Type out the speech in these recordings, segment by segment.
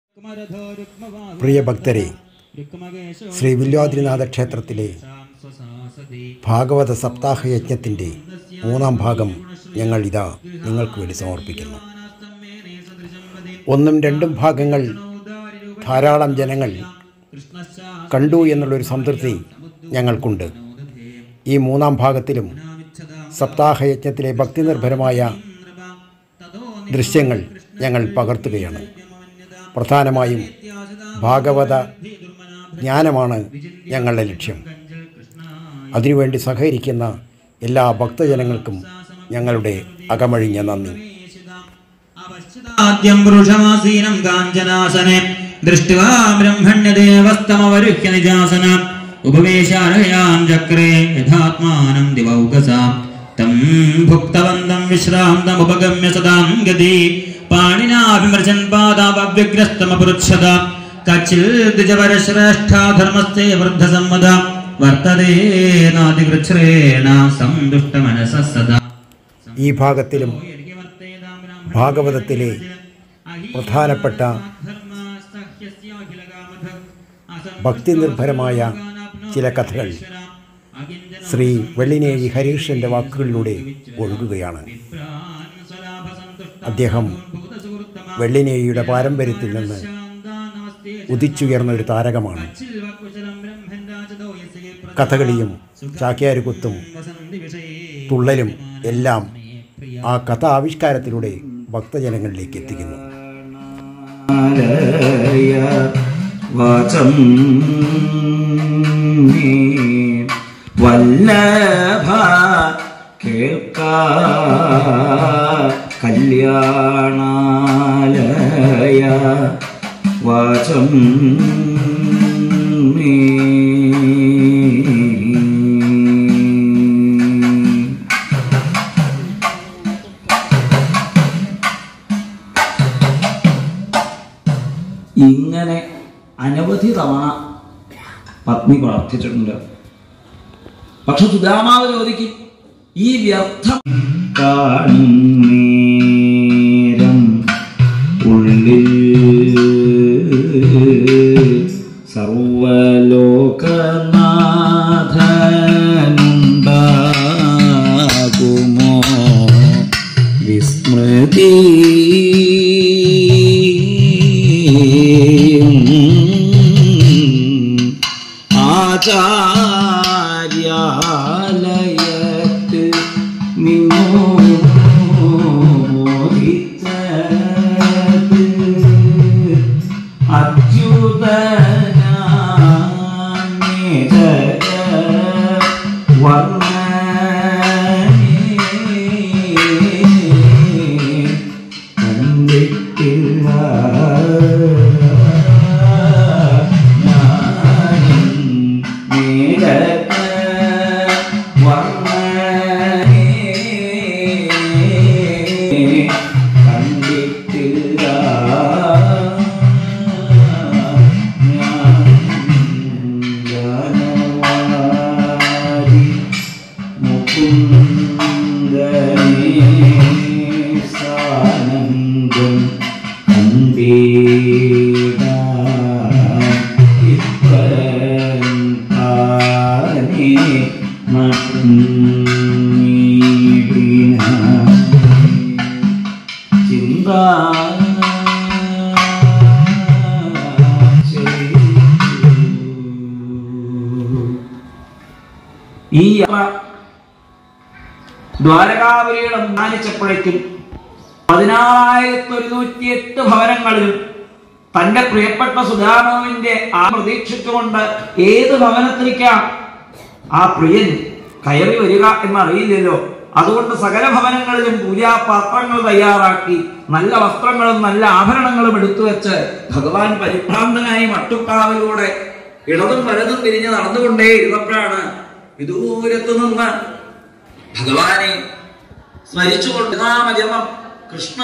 പ്രിയ ഭക്തരെ ശ്രീ വില്വാദ്രിനാഥ ക്ഷേത്രത്തിലെ ഭാഗവത സപ്താഹ യജ്ഞത്തിൻ്റെ മൂന്നാം ഭാഗം ഞങ്ങൾ ഇതാ നിങ്ങൾക്ക് വേണ്ടി സമർപ്പിക്കുന്നു ഒന്നും രണ്ടും ഭാഗങ്ങൾ ധാരാളം ജനങ്ങൾ കണ്ടു എന്നുള്ളൊരു സംതൃപ്തി ഞങ്ങൾക്കുണ്ട് ഈ മൂന്നാം ഭാഗത്തിലും സപ്താഹയജ്ഞത്തിലെ ഭക്തിനിർഭരമായ ദൃശ്യങ്ങൾ ഞങ്ങൾ പകർത്തുകയാണ് പ്രധാനമായും ഭാഗവത ജ്ഞാനമാണ് ഞങ്ങളുടെ ലക്ഷ്യം അതിനുവേണ്ടി സഹകരിക്കുന്ന എല്ലാ ഭക്തജനങ്ങൾക്കും ഞങ്ങളുടെ അകമഴിഞ്ഞ നന്ദി ആദ്യം പുരുഷമാസീനം കാഞ്ചനാസനെ ദൃഷ്ട്വാ ബ്രഹ്മണ്യദേവസ്തമവരുഹ്യ നിജാസന ഉപവേശാരയാം ചക്രേ യഥാത്മാനം ദിവൗകസാം തം ഭുക്തവന്തം വിശ്രാന്തമുപഗമ്യ സദാം ഗതി പാണിനാഭിമർശൻ പാദാപവ്യഗ്രസ്തമപുരുക്ഷത കച്ചിൽ ദ്വിജപരശ്രേഷ്ഠ ധർമ്മസ്ഥേ വൃദ്ധസമ്മത വർത്തതേ നാതികൃച്ഛ്രേണ സന്തുഷ്ടമനസ സദാ ഈ ഭാഗത്തിലും ഭാഗവതത്തിലെ പ്രധാനപ്പെട്ട ഭക്തിനിർഭരമായ ചില കഥകൾ ശ്രീ വെള്ളിനേഴി ഹരീഷൻ്റെ വാക്കുകളിലൂടെ ഒഴുകുകയാണ് അദ്ദേഹം വെള്ളിനേഴിയുടെ പാരമ്പര്യത്തിൽ നിന്ന് ഉദിച്ചുയർന്ന ഒരു താരകമാണ് കഥകളിയും ചാക്യാരുകുത്തും തുള്ളലും എല്ലാം ആ കഥ ആവിഷ്കാരത്തിലൂടെ ഭക്തജനങ്ങളിലേക്ക് എത്തിക്കുന്നു ാലയ വാചം നീ വല്ലഭ കേൾക്ക കല്യാണാലയ വാചം നീ ഇങ്ങനെ അനവധി തവണ പത്നി പ്രാർത്ഥിച്ചിട്ടുണ്ട് പക്ഷെ സുധാമാവ് ചോദിക്കും ഈ വ്യർത്ഥം കാണും നേരം ഉള്ളിൽ സർവലോകനാഥനുണ്ടാകുമോ വിസ്മൃതി ആചാര്യാലയത്ത് നിന്നോ മോഹിച്ചത് അച്യുതനാമേതര വർണ്ണനേ കണ്ടിട്ടില്ല ഞാനും നേരത്ത് വർണ്ണനേ കണ്ടിട്ടില്ല ഞാൻ ഗാനവാരി മുകുന്ദനേശാനന്ദം കണ്ടീട ഇപ്പൻ താനേ നട്ടീടിന ചിന്ത ഈ യാത്ര ദ്വാരകാപുരിയുടെ മാനിച്ചപ്പോഴേക്കും പതിനാറായിരത്തി ഒരുന്നൂറ്റി എട്ട് ഭവനങ്ങളിലും തന്റെ പ്രിയപ്പെട്ട സുധാമാവിന്റെ ആ പ്രതീക്ഷിച്ചുകൊണ്ട് ഏത് ഭവനത്തിലേക്കാം ആ പ്രിയൻ കയറി വരിക എന്നറിയില്ലല്ലോ അതുകൊണ്ട് സകല ഭവനങ്ങളിലും പൂജാപാത്രങ്ങൾ തയ്യാറാക്കി നല്ല വസ്ത്രങ്ങളും നല്ല ആഭരണങ്ങളും എടുത്തു വെച്ച് ഭഗവാൻ പരിഭ്രാന്തനായി മട്ടുക്കാവിലൂടെ ഇടതും വലതും തിരിഞ്ഞ് നടന്നുകൊണ്ടേ ഇരുന്നപ്പോഴാണ് വിദൂരത്തു നിന്ന് ഭഗവാനെ സ്മരിച്ചുകൊണ്ട് നാമജപം കൃഷ്ണ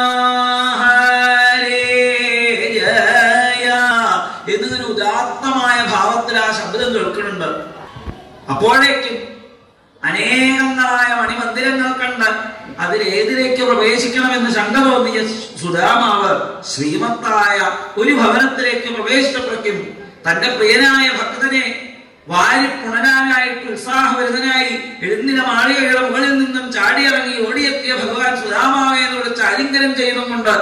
ഹരേ ജയ എന്നൊരു ഉദാത്തമായ ഭാവത്തിൽ ആ ശബ്ദം കേൾക്കുന്നുണ്ട് അപ്പോഴേക്കും അനേകങ്ങളായ മണിമന്ദിരങ്ങൾ കണ്ട് അതിലേതിലേക്ക് പ്രവേശിക്കണമെന്ന് ശങ്ക തോന്നിയ സുധാമാവ് ശ്രീമത്തായ ഒരു ഭവനത്തിലേക്ക് പ്രവേശിച്ചപ്പോഴേക്കും തന്റെ പ്രിയനായ ഭക്തനെ വാരി പുണരാനായിട്ട് ഉത്സാഹഭരിതനായി എഴുന്നിന മാളികയുടെ മുകളിൽ നിന്നും ചാടിയിറങ്ങി ഓടിയെത്തിയ ഭഗവാൻ സുധാമാവേനോട് ചാലിംഗനം ചെയ്യുന്നുമുണ്ട്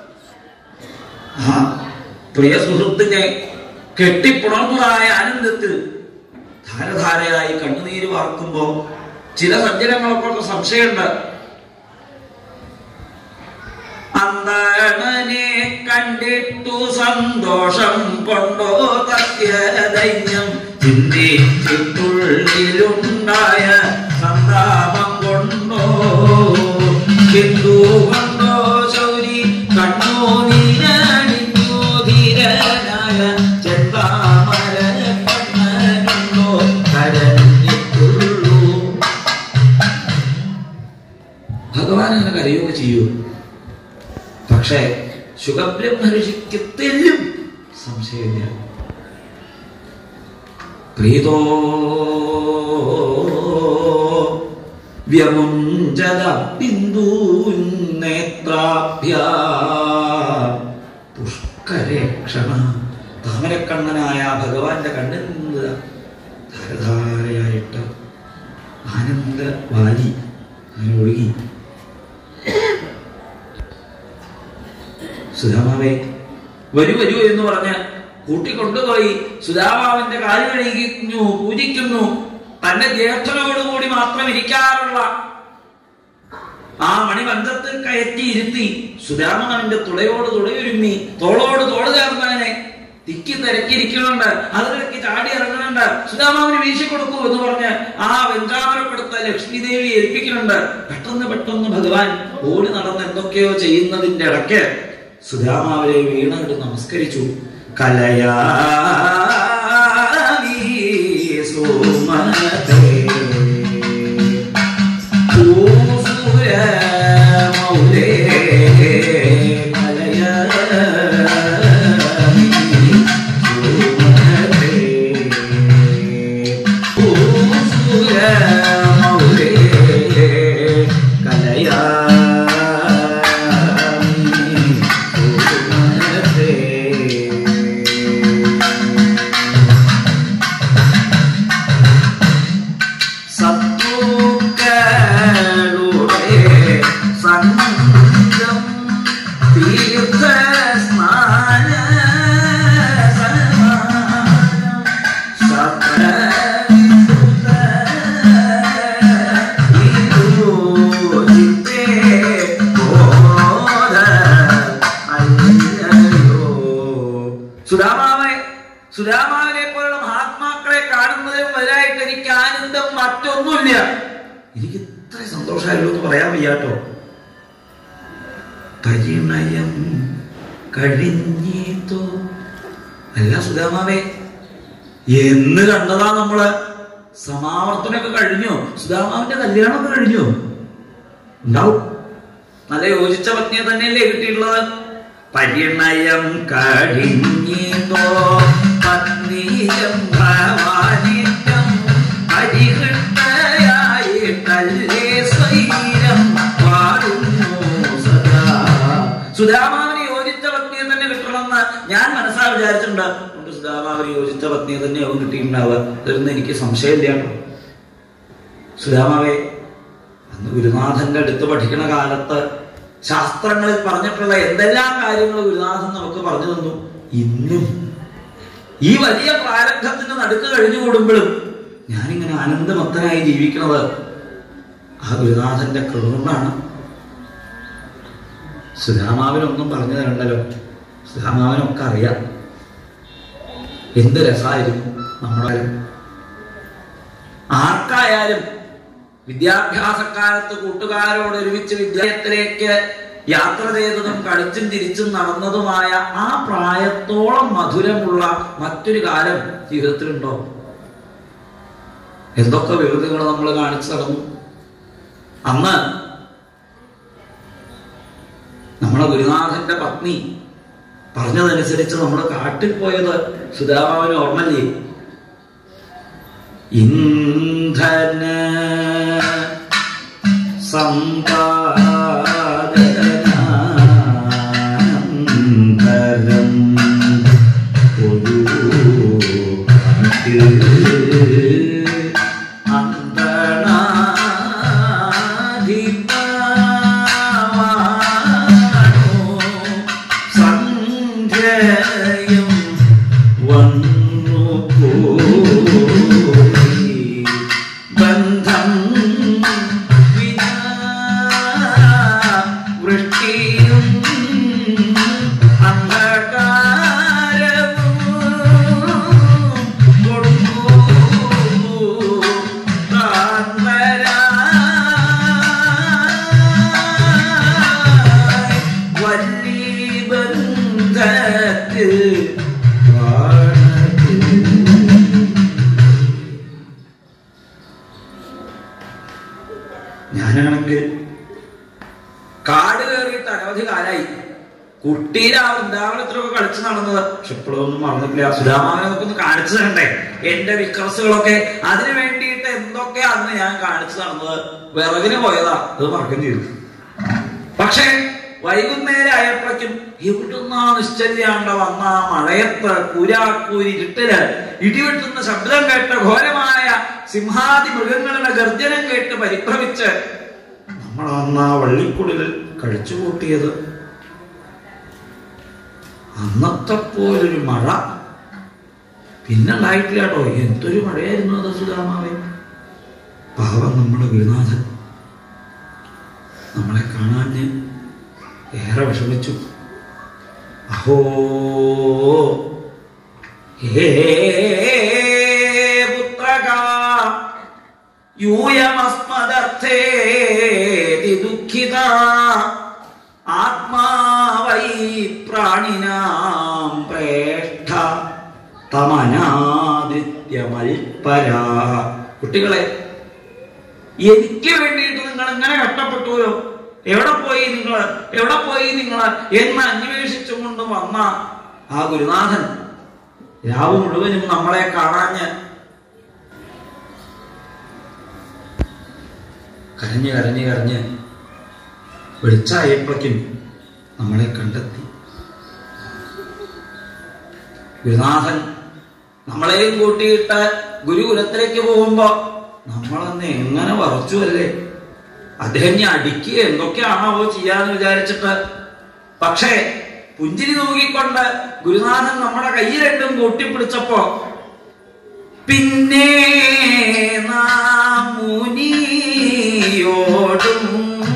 ആ പ്രിയ സുഹൃത്തിനെ കെട്ടിപ്പുണർന്നതായ ആനന്ദത്തിൽ ധാരധാരയായി കണ്ണുനീര് വാർക്കുമ്പോ ചില സജ്ജനങ്ങൾക്കൊക്കെ സംശയമുണ്ട് അന്തണനെ കണ്ടിട്ടു സന്തോഷം കൊണ്ടോ തത്യദൈന്യം ചിന്തിച്ചിട്ടുള്ളിലുണ്ടായ സന്താപം കൊണ്ടോ ബിന്ദു കൊണ്ടോ ശൗരി കണ്ണോ നീരണിഞ്ഞു ധീരനായ ചെന്താമര കണ്ണനുണ്ടോ കരഞ്ഞിട്ടുള്ളൂ ഭഗവാൻ അങ്ങനെ കരയുകയൊക്കെ ചെയ്യൂ പക്ഷേ ശുഖബ്രഹ്മ തെല്ലും സംശയമില്ല പ്രീതോ വ്യമുഞ്ചത ബിന്ദു നേത്രാഭ്യ പുഷ്കരേക്ഷണ താമരക്കണ്ണനായ ഭഗവാന്റെ കണ്ണിൽ നിന്ന് ധാരധാരയായിട്ട് ആനന്ദ വാലി അങ്ങനെ ഒഴുകി സുധാമാവേ വരൂ വരൂ എന്ന് പറഞ്ഞ് കൂട്ടിക്കൊണ്ടുപോയി സുധാമാവിന്റെ കാല് കഴുകിക്കുന്നു പൂജിക്കുന്നു തന്റെ ജ്യേഷ്ഠനോടുകൂടി മാത്രം ഇരിക്കാറുള്ള ആ മണിബന്ധത്തിൽ കയറ്റി ഇരുത്തി സുധാമാവിന്റെ തുളയോട് തുളയൊരുമ്മി തോളോട് തോള് ചേർന്നതിനെ തിക്കി തിരക്കിയിരിക്കുന്നുണ്ട് അതിനിടയ്ക്ക് ചാടി ഇറങ്ങുന്നുണ്ട് സുധാമാവിന് വീശി കൊടുക്കൂ എന്ന് പറഞ്ഞ് ആ വെങ്കാമരപ്പെടുത്ത ലക്ഷ്മി ദേവി ഏൽപ്പിക്കുന്നുണ്ട് പെട്ടെന്ന് പെട്ടെന്ന് ഭഗവാൻ ഓടി നടന്ന് എന്തൊക്കെയോ ചെയ്യുന്നതിന്റെ ഇടയ്ക്ക് സുധാമാവരെ വീണങ്ങോട്ട് നമസ്കരിച്ചു കലയാ സുമതേ സത്തുക്കളുടെ സംഘം തീർത്ഥ സ്നാന സുധാമാവെ സുധാമാവിനെ പോലുള്ള മഹാത്മാക്കളെ കാണുന്നതിനും വരായിട്ട് എനിക്ക് ആനന്ദം മറ്റൊന്നുമില്ല എനിക്ക് ഇത്ര സന്തോഷമായല്ലോ എന്ന് പറയാൻ വയ്യാട്ടോ പരിണയം കഴിഞ്ഞിത്തോ അല്ല സുധാമാവേ എന്ന് കണ്ടതാ നമ്മള് സമാവർത്തനൊക്കെ കഴിഞ്ഞു സുധാമാവിന്റെ കല്യാണമൊക്കെ കഴിഞ്ഞു ഉണ്ടാവും നല്ല യോജിച്ച പത്നിയെ തന്നെയല്ലേ കിട്ടിയിട്ടുള്ളത് പരിണയം കഴിഞ്ഞിതോ പത്നിയം ഭവാനിറ്റം പരിഹൃഷ്ടയായിട്ടല്ലേ സ്വൈരം പാടുന്നു സദാ സുധാമാവിന് യോജിച്ച പത്നിയെ തന്നെ കിട്ടണമെന്ന് ഞാൻ മനസ്സാ വിചാരിച്ചിട്ടുണ്ട് അതുകൊണ്ട് സുധാമാവിന് യോജിച്ച പത്നിയെ തന്നെ അവൻ കിട്ടിയിട്ടുണ്ടാവുക ഇതൊന്നും എനിക്ക് സംശയമില്ല സുധാമാവേ അന്ന് ഗുരുനാഥന്റെ അടുത്ത് പഠിക്കുന്ന കാലത്ത് ശാസ്ത്രങ്ങളിൽ പറഞ്ഞിട്ടുള്ള എന്തെല്ലാം കാര്യങ്ങൾ ഗുരുനാഥൻ നമുക്ക് പറഞ്ഞു തന്നു ഇന്നും ഈ വലിയ പ്രാരബ്ധത്തിന്റെ നടുക്ക് കഴിഞ്ഞു കൂടുമ്പോഴും ഞാനിങ്ങനെ ആനന്ദമത്തനായി ജീവിക്കുന്നത് ആ ഗുരുനാഥന്റെ കൃപ കൊണ്ടാണ് സുധാമാവിനൊന്നും പറഞ്ഞു തരണ്ടല്ലോ സുധാമാവിനൊക്കെ അറിയാം എന്ത് രസമായിരുന്നു നമ്മുടെ ആർക്കായാലും വിദ്യാഭ്യാസക്കാലത്ത് കൂട്ടുകാരോട് ഒരുമിച്ച് വിദ്യാലയത്തിലേക്ക് യാത്ര ചെയ്തതും കളിച്ചും തിരിച്ചും നടന്നതുമായ ആ പ്രായത്തോളം മധുരമുള്ള മറ്റൊരു കാലം ജീവിതത്തിലുണ്ടോ എന്തൊക്കെ വികൃതികൾ നമ്മൾ കാണിച്ചു നടന്നു അന്ന് നമ്മുടെ ഗുരുനാഥന്റെ പത്നി പറഞ്ഞതനുസരിച്ച് നമ്മൾ കാട്ടിൽ പോയത് സുധാമാവിന് ഓർമ്മല്ലേ ഇന്ധന സമ്പാദന കാട് കയറിയിട്ട് അനവധി കാലായി കുട്ടിയിലെ ആ വൃന്ദാവനത്തിലൊക്കെ കളിച്ചു നടന്നത് പക്ഷെ ഇപ്പോഴൊന്നും മറന്നിട്ടില്ല സുധാമാവനെ നമുക്കൊന്ന് കാണിച്ചു തരണ്ടേ എന്റെ വിക്രസുകളൊക്കെ അതിനു വേണ്ടിയിട്ട് എന്തൊക്കെ അന്ന് ഞാൻ കാണിച്ചു നടന്നത് വിറകിന് പോയതാ അത് മറക്കേണ്ടി വരും പക്ഷേ വൈകുന്നേരം ആയപ്പോഴേക്കും എവിടുന്ന നിശ്ചല്യാണ്ട വന്ന ആ മഴയത്ത് കുരാക്കൂരി ഇരുട്ടില് ഇടിവെട്ടുന്ന ശബ്ദം കേട്ട് ഘോരമായ സിംഹാദി മൃഗങ്ങളുടെ ഗർജനം കേട്ട് പരിഭ്രമിച്ച് നമ്മൾ അന്ന് ആ വള്ളിക്കുടിൽ കഴിച്ചു കൂട്ടിയത് അന്നത്തെ പോലൊരു മഴ പിന്നെ ഉണ്ടായിട്ടില്ല കേട്ടോ എന്തൊരു മഴയായിരുന്നു അത് സുധാമാവൻ പാവം നമ്മുടെ ഗുരുനാഥൻ നമ്മളെ കാണാൻ ഏറെ വിഷമിച്ചു അഹോ ഹേ പുത്രക യൂയമസ്മദർത്ഥേ ദുഃഖിത ആത്മാവൈ പ്രാണിനാം പ്രേഷ്ഠ തമനാദിത്യമൽപരാ കുട്ടികളെ എനിക്ക് വേണ്ടിയിട്ട് നിങ്ങൾ ഇങ്ങനെ കഷ്ടപ്പെട്ടുവോ എവിടെ പോയി നിങ്ങൾ എവിടെ പോയി നിങ്ങൾ എന്ന് അന്വേഷിച്ചുകൊണ്ട് വന്ന ആ ഗുരുനാഥൻ രാവ് മുഴുവനും നമ്മളെ കാണാഞ്ഞ് കരഞ്ഞ് കരഞ്ഞ് കരഞ്ഞ് വെളിച്ചായപ്പോഴേക്കും നമ്മളെ കണ്ടെത്തി ഗുരുനാഥൻ നമ്മളെയും കൂട്ടിയിട്ട് ഗുരുകുലത്തിലേക്ക് പോകുമ്പോ നമ്മളന്ന് എങ്ങനെ വറച്ചു അല്ലേ അദ്ദേഹം ഇനി അടിക്കുക എന്തൊക്കെയാണാവോ ചെയ്യാന്ന് വിചാരിച്ചിട്ട് പക്ഷേ പുഞ്ചിരി നോക്കിക്കൊണ്ട് ഗുരുനാഥൻ നമ്മുടെ കൈ രണ്ടും കൂട്ടിപ്പിടിച്ചപ്പോ പിന്നെ നാം മുനിയോടും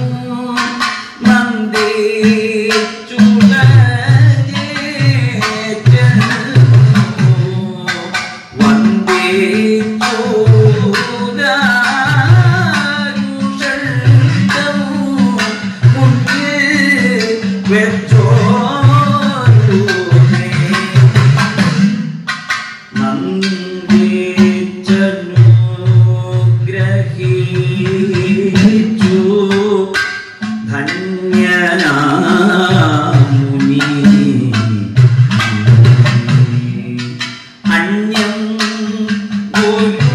ഗ്രഹിച്ചു ധന്യനാമുനി അന്യം ഗുരു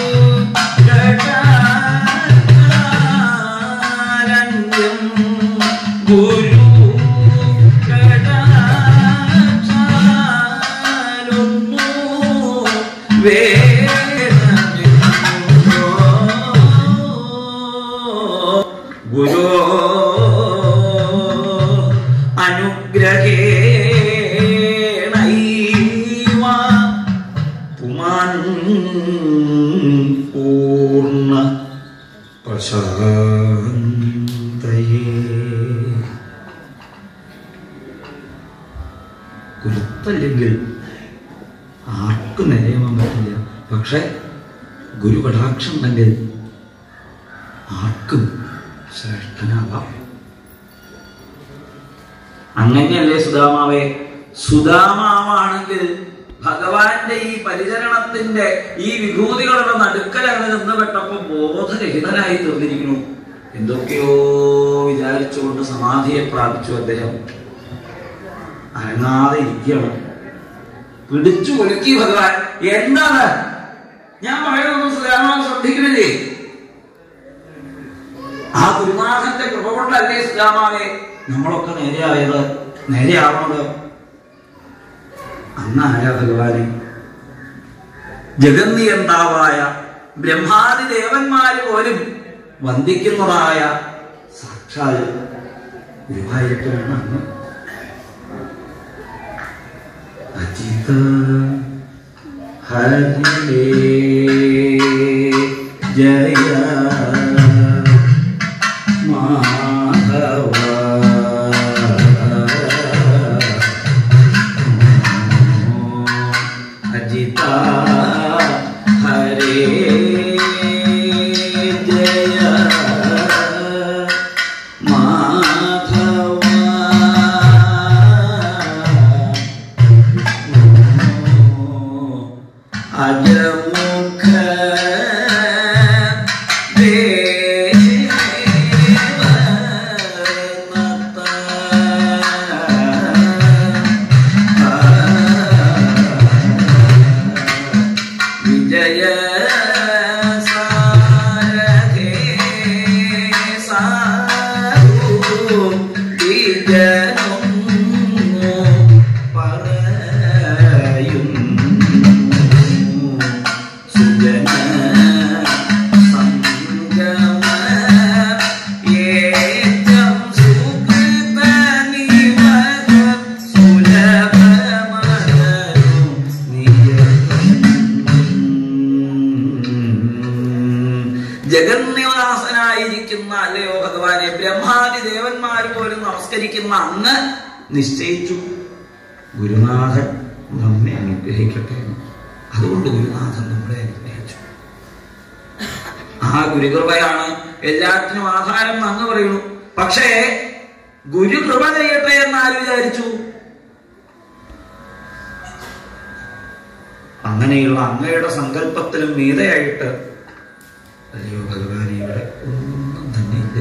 കടാരണ്യം ഗുരു കടാചാരൊന്നു വേദമില്ലോ ഗുരോ അനുഗ്രഹേണൈവ പുമാൻ പൂർണ്ണ പ്രശാന്തയേ ഗുരുത്തല്ലെങ്കിൽ ആർക്കും നിലയാൻ പറ്റില്ല പക്ഷെ ഗുരു കടാക്ഷം ഉണ്ടെങ്കിൽ ആർക്കും ശ്രേഷ്ഠനാവാം അങ്ങനെയല്ലേ സുധാമാവേ സുധാമാവാണെങ്കിൽ ഭഗവാന്റെ ഈ പരിചരണത്തിന്റെ ഈ വിഭൂതികളുടെ നടുക്കൽ അങ്ങനെ നിന്ന് പെട്ടപ്പോ ബോധരഹിതനായി തീർന്നിരിക്കുന്നു എന്തൊക്കെയോ വിചാരിച്ചുകൊണ്ട് സമാധിയെ പ്രാപിച്ചു അദ്ദേഹം അനങ്ങാതെ ഇരിക്കുകയാണ് പിടിച്ചു കുലുക്കി ഭഗവാൻ എന്താണ് ഞാൻ പറയുന്നൊന്നും സുധാമാവ് ശ്രദ്ധിക്കുന്നില്ലേ ആ ഗുരുനാഥന്റെ കൃപ കൊണ്ടല്ലേ സുധാമാവെ നമ്മളൊക്കെ നേരെയായത് നേരെയാവണത് അന്നായ ഭഗവാനെ ജഗന്നിയന്താവായ ബ്രഹ്മാദി ദേവന്മാര് പോലും വന്ദിക്കുന്നതായ സാക്ഷാൽ ഗുരുവായൂരപ്പനാണ് അന്ന് അജിത ഹരിലേ ജയ മാധവ അജിത ഹരേ ജയ മാധവ അജമുഖ വിജനൊന്നു പറയുന്നു സുജന സംഗമ ഏറ്റം സുകൃതനിവക സുലഭമലരു നിജം ജഗന്നിവാസനായിരിക്കുന്ന അല്ലയോ ഭഗവാനെ ബ്രഹ്മാദി ദേവന്മാർ പോലും നമസ്കരിക്കുന്ന അങ്ങ് നിശ്ചയിച്ചു ഗുരുനാഥൻ നമ്മെ അനുഗ്രഹിക്കട്ടെ എന്ന്. അതുകൊണ്ട് ഗുരുനാഥൻ നമ്മളെ അനുഗ്രഹിച്ചു ആ ഗുരുകൃപയാണ് എല്ലാത്തിനും ആധാരം എന്ന് അങ്ങ് പറയുന്നു പക്ഷേ ഗുരുകൃപ ചെയ്യട്ടെ എന്ന് ആര് വിചാരിച്ചു അങ്ങനെയുള്ള അങ്ങയുടെ സങ്കല്പത്തിലും മീതയായിട്ട് അയ്യോ ഭഗവാനെ ഇവിടെ ഒന്നും തന്നെ ഇല്ല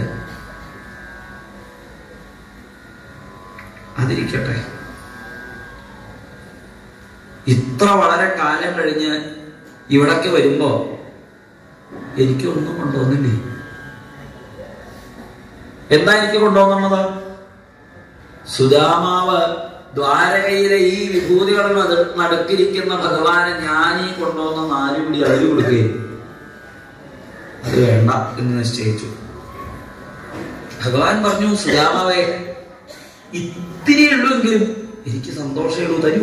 അതിരിക്കട്ടെ ഇത്ര വളരെ കാലം കഴിഞ്ഞ് ഇവിടേക്ക് വരുമ്പോ എനിക്കൊന്നും കൊണ്ടുവന്നില്ലേ എന്താ എനിക്ക് കൊണ്ടുവന്നത് സുദാമാവ് ദ്വാരകയിലെ ഈ വിഭൂതികളിൽ നട്- നടുക്കിരിക്കുന്ന ഭഗവാനെ ഞാനീ കൊണ്ടുവന്ന നാല് പിടി അതിൽ കൊടുക്കുകയും അത് വേണ്ട എന്ന് നിശ്ചയിച്ചു ഭഗവാൻ പറഞ്ഞു സുദാമാവേ ഇത്തിരി ഉള്ളുവെങ്കിലും എനിക്ക് സന്തോഷമുള്ളൂ തരൂ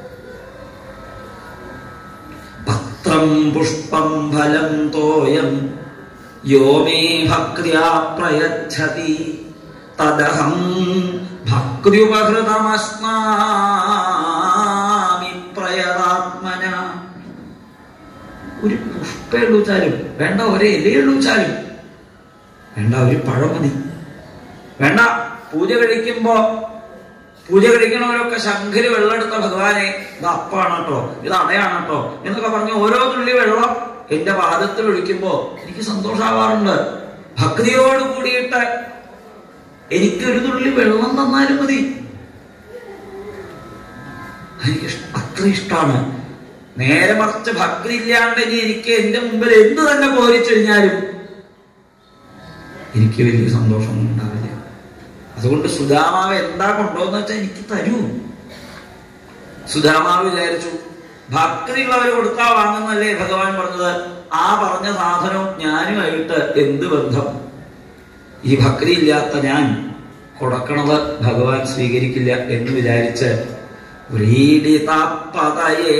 പത്രം പുഷ്പം ഫലം തോയം യോ മേ ഭക്ര്യാ പ്രയച്ഛതി തദഹം ഭക്തിയുപഹൃതമസ്മാമി പ്രയതാത്മന ഒരു പുഷ്പെള്ളുച്ചാലും വേണ്ട ഒരു ഇലയുള്ളുച്ചാലും വേണ്ട ഒരു പഴം മതി വേണ്ട പൂജ കഴിക്കുമ്പോ പൂജ കഴിക്കണവരൊക്കെ ശംഖര് വെള്ളമെടുത്ത ഭഗവാനെ ഇത് അപ്പാണ് കേട്ടോ ഇത് അടയാണ് കേട്ടോ എന്നൊക്കെ പറഞ്ഞ് ഓരോ തുള്ളി വെള്ളം എന്റെ പാദത്തിൽ ഒഴിക്കുമ്പോ എനിക്ക് സന്തോഷാവാറുണ്ട് ഭക്തിയോട് കൂടിയിട്ട് എനിക്ക് ഒരു തുള്ളി വെള്ളം തന്നാലും മതി എനിക്ക് ഇഷ്- അത്ര ഇഷ്ടമാണ് നേരെ മറിച്ച് ഭക്തി ഇല്ലാണ്ട് ഇനി എനിക്ക് എന്റെ മുമ്പിൽ എന്ത് തന്നെ കോരിച്ചെഴിഞ്ഞാലും എനിക്ക് വലിയ സന്തോഷമൊന്നും ഉണ്ടാവില്ല അതുകൊണ്ട് സുധാമാവ് എന്താ കൊണ്ടുവന്ന് വെച്ചാൽ എനിക്ക് തരൂ സുധാമാവ് വിചാരിച്ചു ഭക്തിയുള്ളവർ കൊടുത്താ വാങ്ങുന്നല്ലേ ഭഗവാൻ പറഞ്ഞത് ആ പറഞ്ഞ സാധനവും ഞാനുമായിട്ട് എന്ത് ബന്ധം ഈ ഭക്തി ഇല്ലാത്ത ഞാൻ കൊടുക്കണത് ഭഗവാൻ സ്വീകരിക്കില്ല എന്ന് വിചാരിച്ച് വ്രീഡിതപതയേ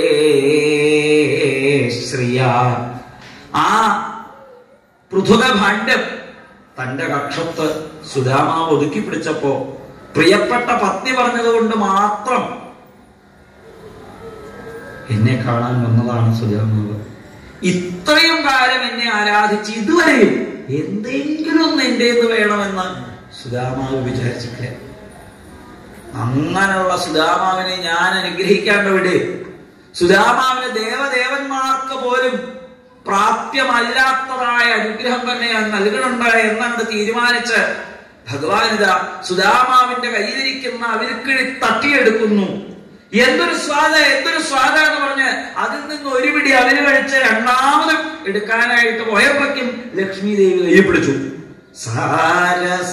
ശ്രിയ ആ പൃഥുക ഭാണ്ഡ്യം തന്റെ കക്ഷത്ത് സുധാമാവ് ഒതുക്കി പിടിച്ചപ്പോ പ്രിയപ്പെട്ട പത്നി പറഞ്ഞതുകൊണ്ട് മാത്രം എന്നെ കാണാൻ വന്നതാണ് സുധാമാവ് ഇത്രയും കാലം എന്നെ ആരാധിച്ച് ഇതുവരെയും എന്തെങ്കിലും ഒന്ന് എന്റെ വേണമെന്ന് സുധാമാവ് വിചാരിച്ചിട്ടില്ല അങ്ങനെയുള്ള സുധാമാവിനെ ഞാൻ അനുഗ്രഹിക്കാണ്ട് വിട് സുധാമാവിന് ദേവദേവന്മാർക്ക് പോലും പ്രാപ്യമല്ലാത്തതായ അനുഗ്രഹം തന്നെ ഞാൻ നൽകണുണ്ട് എന്നാണ് തീരുമാനിച്ച് ഭഗവാൻ ഇതാ സുധാമാവിന്റെ കയ്യിലിരിക്കുന്ന അവിരുക്കിഴി തട്ടിയെടുക്കുന്നു എന്തൊരു സ്വാദ എന്തൊരു സ്വാദ എന്ന് പറഞ്ഞ് അതിൽ നിന്ന് ഒരു പിടി അവര് കഴിച്ച് രണ്ടാമതും എടുക്കാനായിട്ട് പോയപ്പോഴേക്കും ലക്ഷ്മി ദേവി കയ്യിൽ പിടിച്ചു സാരസ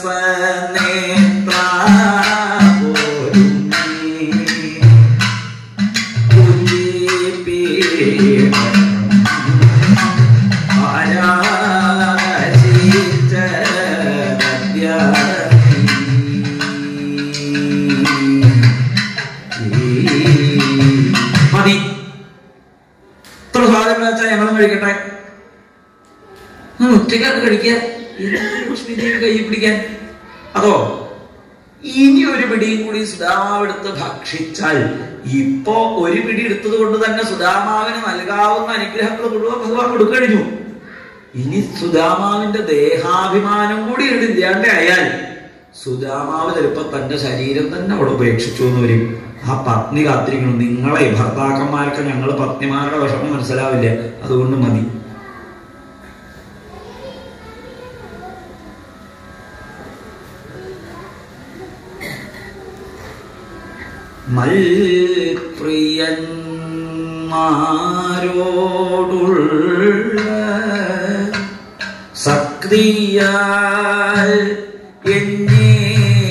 മതി ഇത്ര സാധനം വെച്ചാൽ ഞങ്ങളും കഴിക്കട്ടെ ഒറ്റയ്ക്കത് കഴിക്കുക ലക്ഷ്മി ദേവി കൈ പിടിക്കാൻ അതോ ഇനി ഒരു പിടിയും കൂടി സുധാമാവ് എടുത്ത് ഭക്ഷിച്ചാൽ ഇപ്പോ ഒരു പിടി എടുത്തത് കൊണ്ട് തന്നെ സുധാമാവിന് നൽകാവുന്ന അനുഗ്രഹങ്ങൾ മുഴുവൻ ഭഗവാൻ കൊടുക്കഴിഞ്ഞു ഇനി സുധാമാവിന്റെ ദേഹാഭിമാനം കൂടി ഇല്ലാണ്ട് ആയാൽ സുധാമാവ് ചിലപ്പോ തന്റെ ശരീരം തന്നെ അവിടെ ഉപേക്ഷിച്ചു എന്ന് വരും ആ പത്നി കാത്തിരിക്കണം നിങ്ങളെ ഭർത്താക്കന്മാർക്ക് ഞങ്ങൾ പത്നിമാരുടെ വിഷമം മനസ്സിലാവില്ല അതുകൊണ്ട് മതി മൽപ്രിയന്മാരോടുള്ള സക്രിയാൽ എന്നെ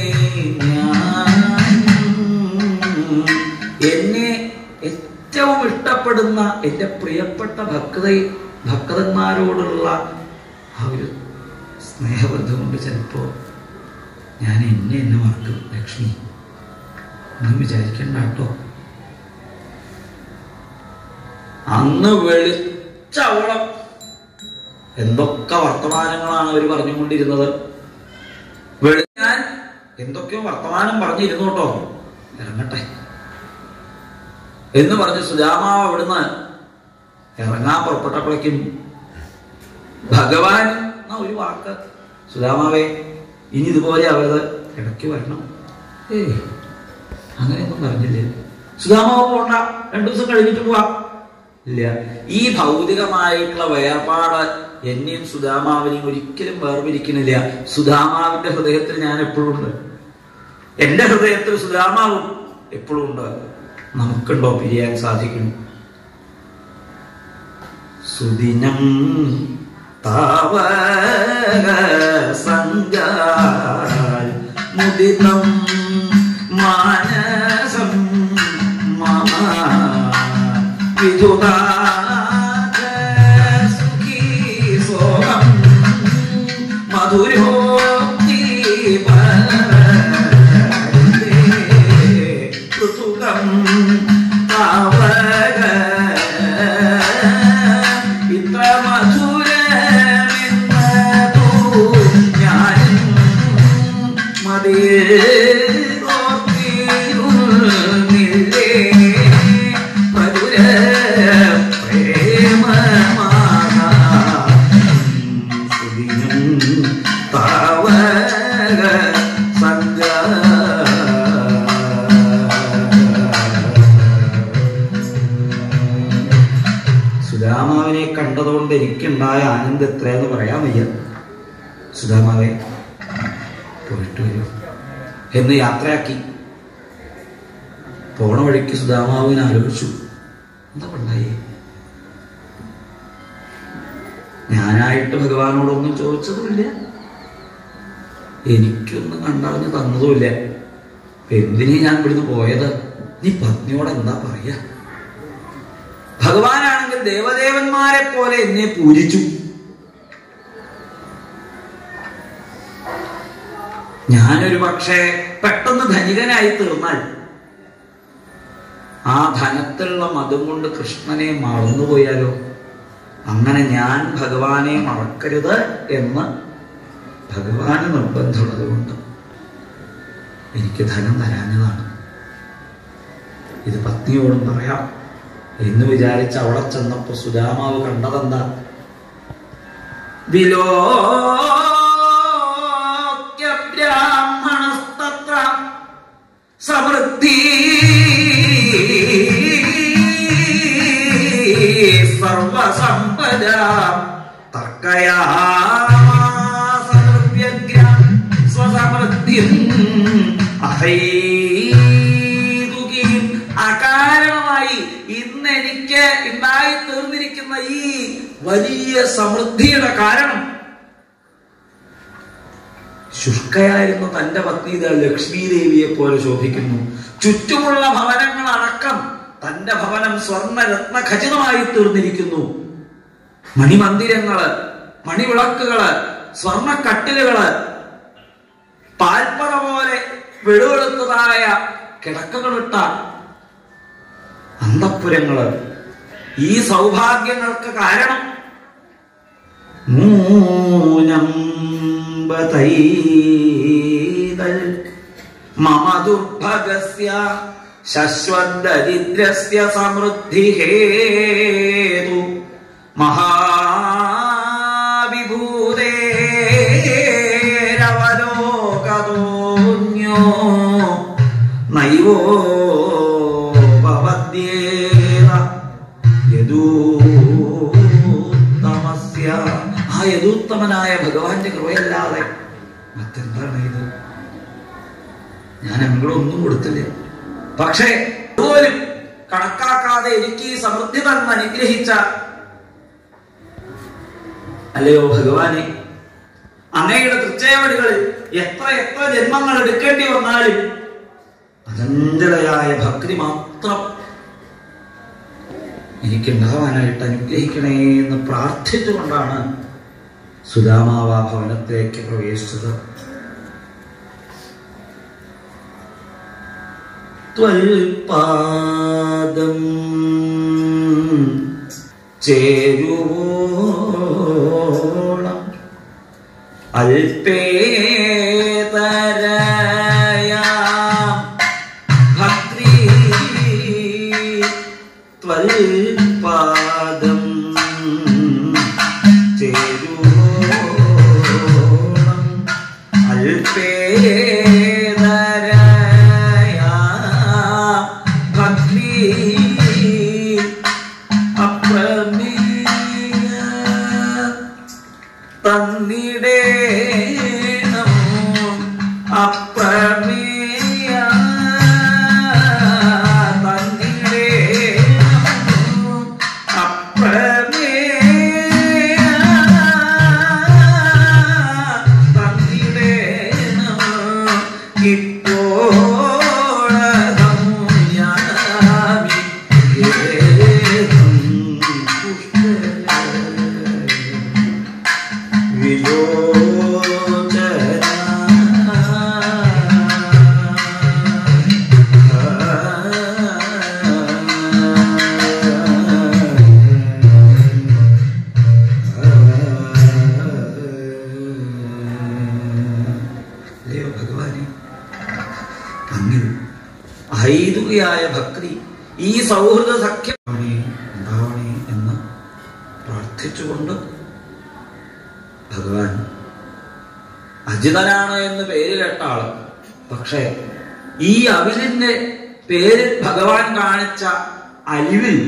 ഇഷ്ടപ്പെടുന്ന എൻ്റെ പ്രിയപ്പെട്ട ഭക്ത ഭക്തന്മാരോടുള്ള ആ ഒരു സ്നേഹബന്ധം കൊണ്ട് ചിലപ്പോൾ ഞാൻ എന്നെ എന്നെ മറക്കും ലക്ഷ്മി ഒന്നും വിചാരിക്കണ്ട കേട്ടോ അന്ന് വെളിച്ചവളം എന്തൊക്കെ വർത്തമാനങ്ങളാണ് അവർ പറഞ്ഞുകൊണ്ടിരുന്നത് വെളി ഞാൻ എന്തൊക്കെയോ വർത്തമാനം പറഞ്ഞിരുന്നു കേട്ടോ ഇറങ്ങട്ടെ എന്ന് പറഞ്ഞ് സുജാമാവ് അവിടുന്ന് ഇറങ്ങാൻ പുറപ്പെട്ടപ്പോഴേക്കും ഭഗവാൻ എന്ന ഒരു വാക്ക് സുധാമാവേ ഇനി ഇതുപോലെ ആവരുത് ഇടയ്ക്ക് വരണം ഏ അങ്ങനെയൊന്നും പറഞ്ഞില്ലേ സുധാമാവ് പോണ്ട രണ്ടു ദിവസം കഴിഞ്ഞിട്ട് പോവാം ഇല്ല ഈ ഭൗതികമായിട്ടുള്ള വേർപാട് എന്നെയും സുധാമാവിനെയും ഒരിക്കലും വേർപിരിക്കുന്നില്ല സുധാമാവിന്റെ ഹൃദയത്തിൽ ഞാൻ എപ്പോഴും ഉണ്ട് എന്റെ ഹൃദയത്തിൽ സുധാമാവും എപ്പോഴും ഉണ്ട് നമുക്കുണ്ടോ പിരിയാൻ സാധിക്കണം സുദിനം താവക സംഗാൽ മുദിതം മാനസം മമ വിധുതാക സുഖീ സോഹം മധുരോക്തി പൃഥുകം താവക ഇത്ര മധുരമെന്നതു ഞാനും മതിയോർത്തിരുന്നില്ലേ മധുര പ്രേമമാകാ സുദിനം താവക സുധാമാവിനെ കണ്ടതുകൊണ്ട് എനിക്കുണ്ടായ ആനന്ദം എത്രയെന്ന് പറയാൻ വയ്യ സുധാമാവെ പോയിട്ട് വരൂ എന്ന് യാത്രയാക്കി പോണ വഴിക്ക് സുധാമാവിനെ ആലോചിച്ചു എന്താ ഉണ്ടായി ഞാനായിട്ട് ഭഗവാനോടൊന്നും ചോദിച്ചതുമില്ല എനിക്കൊന്നും കണ്ടറിഞ്ഞ് തന്നതുമില്ല എന്തിനീ ഞാൻ ഇവിടുന്ന് പോയത് നീ പത്നിയോട് എന്താ പറയാ ഭഗവാനാണെങ്കിൽ ദേവദേവന്മാരെ പോലെ എന്നെ പൂജിച്ചു ഞാനൊരു പക്ഷേ പെട്ടെന്ന് ധനികനായി തീർന്നാൽ ആ ധനത്തിലുള്ള മതം കൊണ്ട് കൃഷ്ണനെ മറന്നുപോയാലോ അങ്ങനെ ഞാൻ ഭഗവാനെ മറക്കരുത് എന്ന് ഭഗവാന് നിർബന്ധമുള്ളത് കൊണ്ട് എനിക്ക് ധനം തരാഞ്ഞതാണ് ഇത് പത്നിയോടും പറയാം എന്ന് വിചാരിച്ച് അവിടെ ചെന്നപ്പോ സുധാമാവ് കണ്ടതെന്താ വിലോക്യ ബ്രാഹ്മണസ്തത്ര സമൃദ്ധി സർവസമ്പദ തർക്കയാസമൃത്യഗ്ര സ്വസമൃദ്ധിം അഹൈതുകീം അകാരണമായി ഇന്ന് എനിക്ക് ഉണ്ടായി തീർന്നിരിക്കുന്ന ഈ വലിയ സമൃദ്ധിയുടെ കാരണം ശുഷ്കയായിരുന്ന തന്റെ പത്നി ഇതാ ലക്ഷ്മി ദേവിയെ പോലെ ശോഭിക്കുന്നു ചുറ്റുമുള്ള ഭവനങ്ങൾ അടക്കം തന്റെ ഭവനം സ്വർണ്ണ രത്ന ഖചിതമായി തീർന്നിരിക്കുന്നു മണിമന്ദിരങ്ങള് മണിവിളക്കുകള് സ്വർണ്ണ കട്ടിലുകള് പാൽപ്പറ പോലെ വെളുവെളുത്തതായ കിടക്കകളിട്ട അന്തപ്പുരങ്ങള് ഈ സൗഭാഗ്യങ്ങൾക്ക് കാരണം നൂനം ബതൈതൽ മമ ദുർഭഗസ്യ ശശ്വദരിദ്രസ്യ സമൃദ്ധി ഹേതു മഹാവിഭൂതേരവലോകതോന്യോ നൈവോ ഭവദ്യേന യദൂത്തമസ്യ ആ യദൂത്തമനായ ഭഗവാന്റെ കൃപയല്ലാതെ മറ്റെന്താണ് ഇത് ഞാൻ അങ്ങോട്ടൊന്നും കൊടുത്തില്ല പക്ഷേ പോലും കണക്കാക്കാതെ എനിക്ക് ഈ സമൃദ്ധി തന്ന് അനുഗ്രഹിച്ച അല്ലയോ ഭഗവാനെ അങ്ങയുടെ തൃച്ചേവടികളിൽ എത്ര എത്ര ജന്മങ്ങൾ എടുക്കേണ്ടി വന്നാലും അചഞ്ചലയായ ഭക്തി മാത്രം എനിക്കുണ്ടാവാനായിട്ട് അനുഗ്രഹിക്കണേ എന്ന് പ്രാർത്ഥിച്ചുകൊണ്ടാണ് സുധാമാവ ഭവനത്തിലേക്ക് പ്രവേശിച്ചത് ത്വൽപാദം ചേരുവോളം അൽപേതരയാം ഭക്തി ത്വൽപാദം ചേരുവോളം അൽപേതരയാം ഭക്തി അപ്രമേയ തന്നിടേണം അപ്രമേയ തന്നിടേണം അപ്രമേയ തന്നിടേണം ഇപ്പോഴകം ഞാമി ഏകം പുഷ്പജ ഹൈതുകയായ ഭക്തി ഈ സൗഹൃദ സഖ്യം ഉണ്ടാവണേ എന്ന് പ്രാർത്ഥിച്ചുകൊണ്ട് ഭഗവാൻ അജിതനാണ് എന്ന് പേര് കേട്ട ആള് പക്ഷേ ഈ അവിലിന്റെ പേരിൽ ഭഗവാൻ കാണിച്ച അലിവിൽ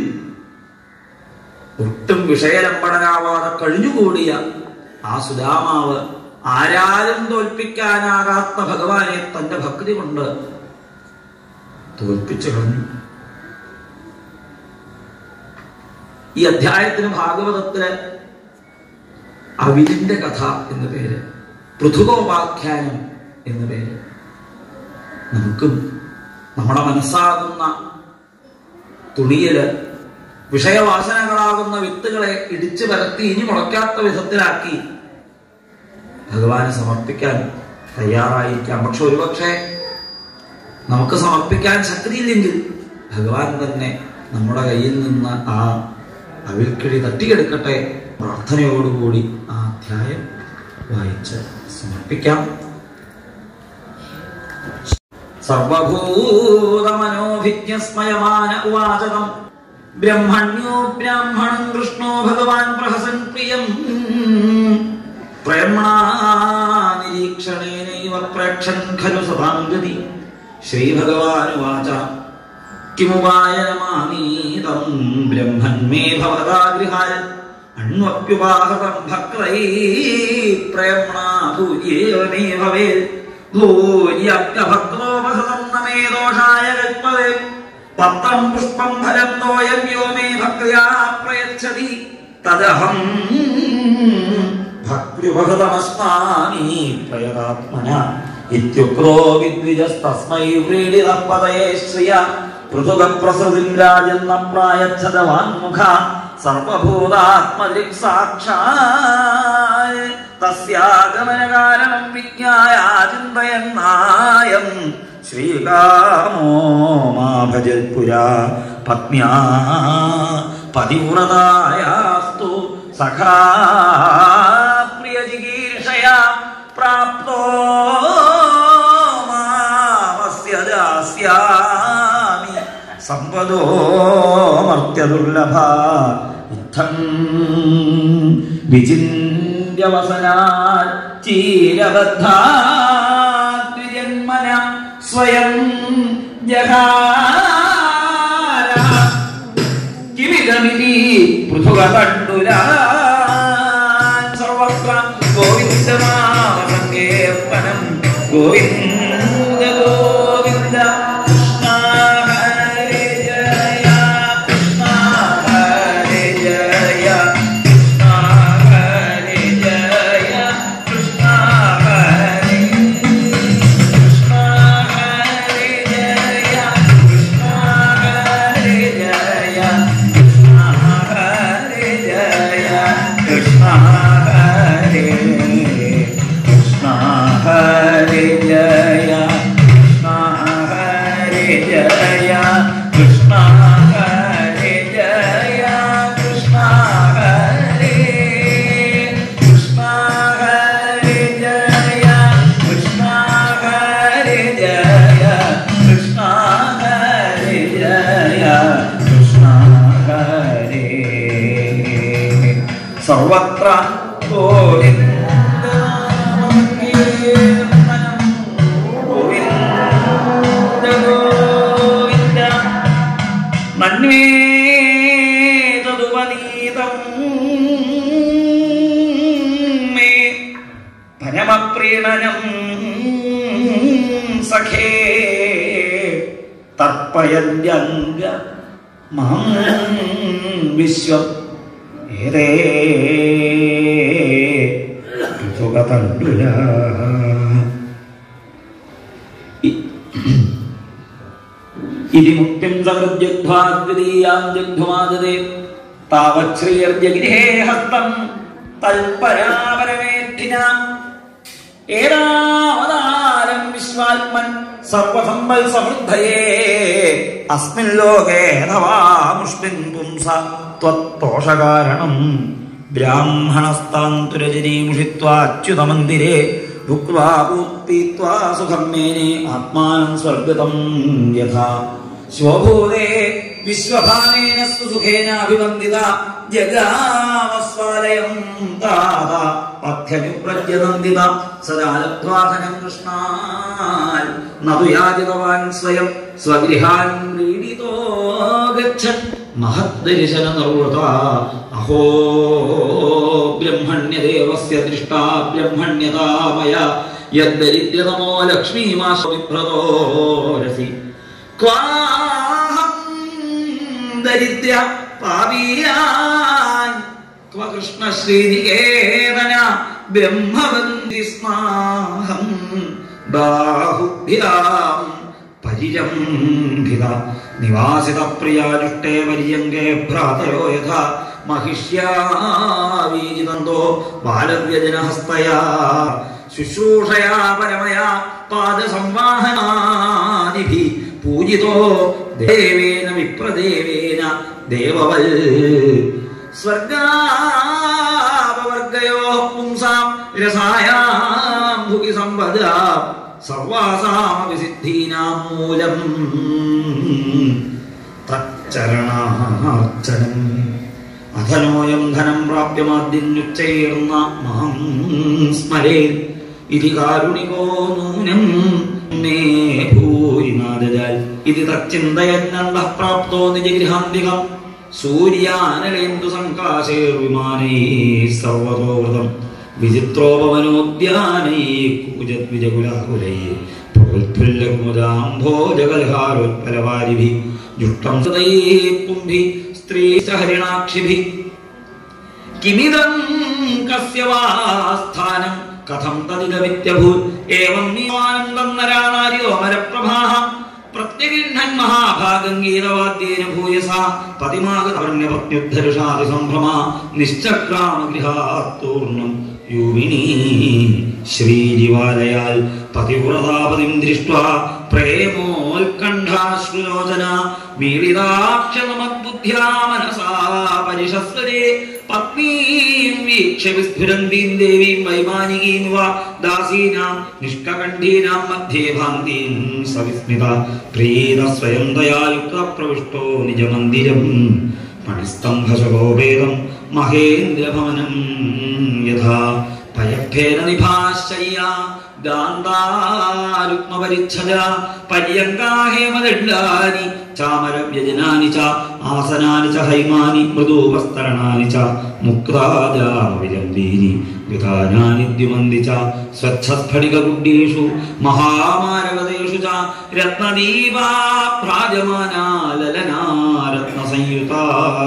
ഒട്ടും വിഷയലംബടനാവാതെ കഴിഞ്ഞുകൂടിയ ആ സുധാമാവ് ആരാലും തോൽപ്പിക്കാനാകാത്ത ഭഗവാനെ തന്റെ ഭക്തി കൊണ്ട് തോൽപ്പിച്ചു കളഞ്ഞു ഈ അധ്യായത്തിന് ഭാഗവതത്തില് അവിലിന്റെ കഥ എന്ന് പേര് പൃഥുകോപാഖ്യാനം എന്ന് പേര് നമുക്കും നമ്മുടെ മനസ്സാകുന്ന തുണിയില് വിഷയവാസനകളാകുന്ന വിത്തുകളെ ഇടിച്ചു പരത്തി ഇനി മുളയ്ക്കാത്ത വിധത്തിലാക്കി ഭഗവാന് സമർപ്പിക്കാൻ തയ്യാറായിരിക്കാം പക്ഷെ ഒരുപക്ഷെ നമുക്ക് സമർപ്പിക്കാൻ ശക്തിയില്ലെങ്കിൽ ഭഗവാൻ തന്നെ നമ്മുടെ കയ്യിൽ നിന്ന് ആ അവിൽക്കിഴി തട്ടിയെടുക്കട്ടെ പ്രാർത്ഥനയോടുകൂടി ആ അധ്യായം വായിച്ച് സമർപ്പിക്കാം സർവഭൂതമനോഭിജ്ഞസ്മയമാന ഉവാചകം ബ്രഹ്മണ്യോ ബ്രാഹ്മണം കൃഷ്ണോ ഭഗവാൻ പ്രഹസൻ പ്രിയം പ്രേംണാ നിരീക്ഷണേനൈവ പ്രേക്ഷൻ ഖലു സദാം ഗതി ശ്രീഭഗവാനുവാച കിമുപായനമാനീതം ബ്രഹ്മൻ മേ ഭവതാഗൃഹായ അണ്വപ്യുപാഹതം ഭക്തൈ പ്രേംണാ ഭൂയേവ മേ ഭവേത് ഭൂര്യഭക്തോപഹതം നമേ ദോഷായ കൽപ്പവേ പത്രം പുഷ്പം ഫലം തോയം യോ മേ ഭക്തയാ പ്രയച്ഛതി തദഹം ഭക്തിഭഗതമസ്മാമി പ്രയതാത്മന ഇത്യുക്തോ വിദ്വിജസ്തസ്മൈ വ്രീഡിതഃ പതയേ ശ്രിയ പൃഥുഗപ്രസൃതിം രാജന്ന പ്രായച്ഛതവാൻമുഖ സർവഭൂതാത്മദൃക് സാക്ഷാൽ തസ്യാഗമനകാരണം വിജ്ഞായ ചിന്തയന്നായം ശ്രീകാമോ മാ ഭജൽപുരാ പത്ന്യാ പതിവ്രതായാസ്തു സഖാ പ്രിയജിഗീർഷയാ പ്രാപ്തോ മാമസ്യ ദാസ്യാമി സമ്പദോ മർത്യദുർലഭ യുദ്ധം വിചിന്യവസനാൽ ചീരബദ്ധാത്രിജന്മന സ്വയം ജഹാര കിമിതമിതി പൃഥുക കണ്ടുരാൻ സർവത്ര ഗോവിന്ദമാസങ്കീർത്തനം ഗോവിന്ദ ഗോവിന്ദ കൃഷ്ണ ഹരേ ജയ കൃഷ്ണ ഹരേ ജയ കൃഷ്ണ ഹരേ ജയ കൃഷ്ണ ഹരേ കൃഷ്ണ ഹരേ ജയ കൃഷ്ണ ഹരേ ജയ കൃഷ്ണ ജയ കൃഷ്ണ ഹരേ ജയ കൃഷ്ണ ഹരേ കൃഷ്ണ ഹരേ ജയ കൃഷ്ണ ഹരേ ജയ കൃഷ്ണ ഹരേ ജയ കൃഷ്ണ ഹരേ സർവത്ര ഗോവിന്ദനാമസങ്കീർത്തനം. ഗോവിന്ദ ഗോവിന്ദ മന്വേതതുപനീതം മേ പരമപ്രീണനം സഖേ തർപ്പയന്യംഗ മാം വിശ്വം ഏതേ സുഖതണ്ടുല ഇതി മുക്തിം സഹൃദ്യുദ്ധ്വാദ്വിതീയാം ജഗ്ധുമാദതേ താവത് ശ്രീയർജഗിരേ ഹസ്തം തൽപരാപരമേഠിന ഏതാവതാരം വിശ്വാത്മൻ സർവസമ്പൽ സമൃദ്ധയേ അസ്മിൻ ലോകേ അഥവാമുഷ്മിൻ പുംസ ത്വത്തോഷകാരണം ബ്രാഹ്മണസ്താന്തുരജനീമുഷിത്വാച്യുതമന്ദിരേ ഭുക്വാ പൂത്പീത്വാ സുഖം മേനെ ആത്മാനം സ്വർഗതം യഥാ സ്വഭൂതേ വിശ്വഭാവേന സുസുഖേനാഭിവന്ദിത ജഗാമസ്വാലയം താത പഥ്യനുപ്രജ്യനന്ദിത സദാ ലബ്ധ്വാധനം കൃഷ്ണാൽ നതു യാചിതവാൻ സ്വയം സ്വഗൃഹാൻ ക്രീഡിതോ ഗച്ഛൻ മഹദ്ദർശന നിർവൃത അഹോ ബ്രഹ്മണ്യദേവസ്യ ദൃഷ്ടാ ബ്രഹ്മണ്യതാമയ യദ്ദരിദ്രതമോ ലക്ഷ്മീമാശ്രവിഭ്രതോ രസി ക്വാഹം ദരിദ്ര പാപീയാൻ ക്വ കൃഷ്ണ ശ്രീനികേതന ബ്രഹ്മവന്തി സ്മാഹം ബാഹുഭ്യാം പരിരംഭിത നിവാസിത പ്രിയാജുഷ്ടേ പര്യങ്കേ ഭ്രാതയോ യഥാ മഹിഷ്യാവീജിതന്തോ ബാലവ്യജനഹസ്തയാ ശുശ്രൂഷയാ പരമയാ പാദസംവാഹനാദിഭി പൂജിതോ ദേവേന വിപ്രദേവേന ദേവവൽ സ്വർഗാപവർഗയോ പുംസാം രസായാം ഭുവി സമ്പദ സർവാസാമപി സിദ്ധീനാം മൂലം തച്ചരണാർച്ചനം അധനോയം ധനം പ്രാപ്യമാദ്യനുച്ചേർന്ന മഹം സ്മരേ ഇതി കാരുണികോ നൂനം മേ ഭൂരിനാദജാൽ ഇതി തച്ചിന്തയന്നന്ദ പ്രാപ്തോ നിജഗൃഹാന്തികം സൂര്യാനലേന്ദു സങ്കാശേർവിമാനൈ സർവതോവൃതം വിചിത്രോപവനോദ്യാനൈ കൂജദ്വിജകുലാകുലൈ പ്രോത്ഫുല്ലകുമുദാംഭോജകൽഹാരോത്പലവാരിഭി ജുഷ്ടം സദൈ പുംഭി സ്ത്രീ ഹരിണാക്ഷിഭി കിമിദം കസ്യ വാ സ്ഥാനം കഥം തദിതമിത്യഭൂത് ഏവം നീവാനന്ദം നരാനാര്യോ മരപ്രഭാഹ പ്രത്യഗിഹൻ മഹാഭാഗം ഗീതവാദ്യേന ഭൂയസ പതിമാകർണ്യപത്യുദ്ധരുഷാതി സംഭ്രമ നിശ്ചക്രാമഗൃഹാത്തൂർണം യൂവിനീ ശ്രീജിവാലയാൽ പതിവ്രതാപതിം ദൃഷ്ട്വാ പ്രേമോത്കണ്ഠാശ്രുലോചന മീളിതാക്ഷമദ്ബുദ്ധ്യാ മനസാ പരിശസ്വരേ പത്നീം വീക്ഷ്യ വിസ്ഫുരന്തീം ദേവീം വൈമാനികീം വ ദാസീനാം നിഷ്കകണ്ഠീനാം മധ്യേ ഭാന്തീം സവിസ്മിത പ്രീത സ്വയം ദയായുക്ത പ്രവിഷ്ടോ നിജമന്ദിരം മണിസ്തംഭശോഭേദം മഹേന്ദ്രഭവനം യഥാ ഭയഭേന നിഭാശ്ചയ്യ ഗാന്ധാരുക്മപരിച്ഛദ പര്യങ്കാഹേമദണ്ഡാനി ചാമരവ്യജനാനി ച ആസനാനി ച ഹൈമാനി മൃദൂപസ്തരണാനി ച മുക്താജാമവിജംബീനി വിധാനാനി ദ്യുമന്തി ച സ്വച്ഛസ്ഫടികകുഡ്ഡീഷു മഹാമാരവതേഷു ച രത്നദീപാ ഭ്രാജമാനാ ലലനാ രത്നസംയുതാ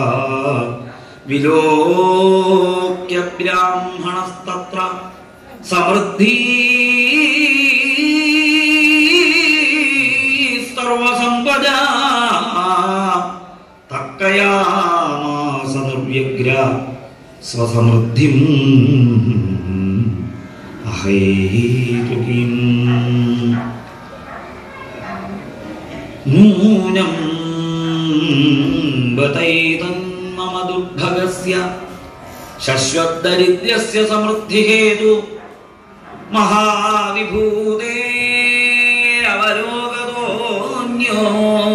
വിലോക്യ ബ്രാഹ്മണസ്തത്ര സമൃദ്ധി സർവസമ്പദ തക്കയാമാസ നിർവ്യഗ്ര സ്വസമൃദ്ധിം അഹൈതുകീം നൂനം ബതൈതന്മമ ദുർഭഗസ്യ ശശ്വദരിദ്രസ്യ സമൃദ്ധിഹേതു മഹാവിഭൂതേരവരോഗതോന്യോ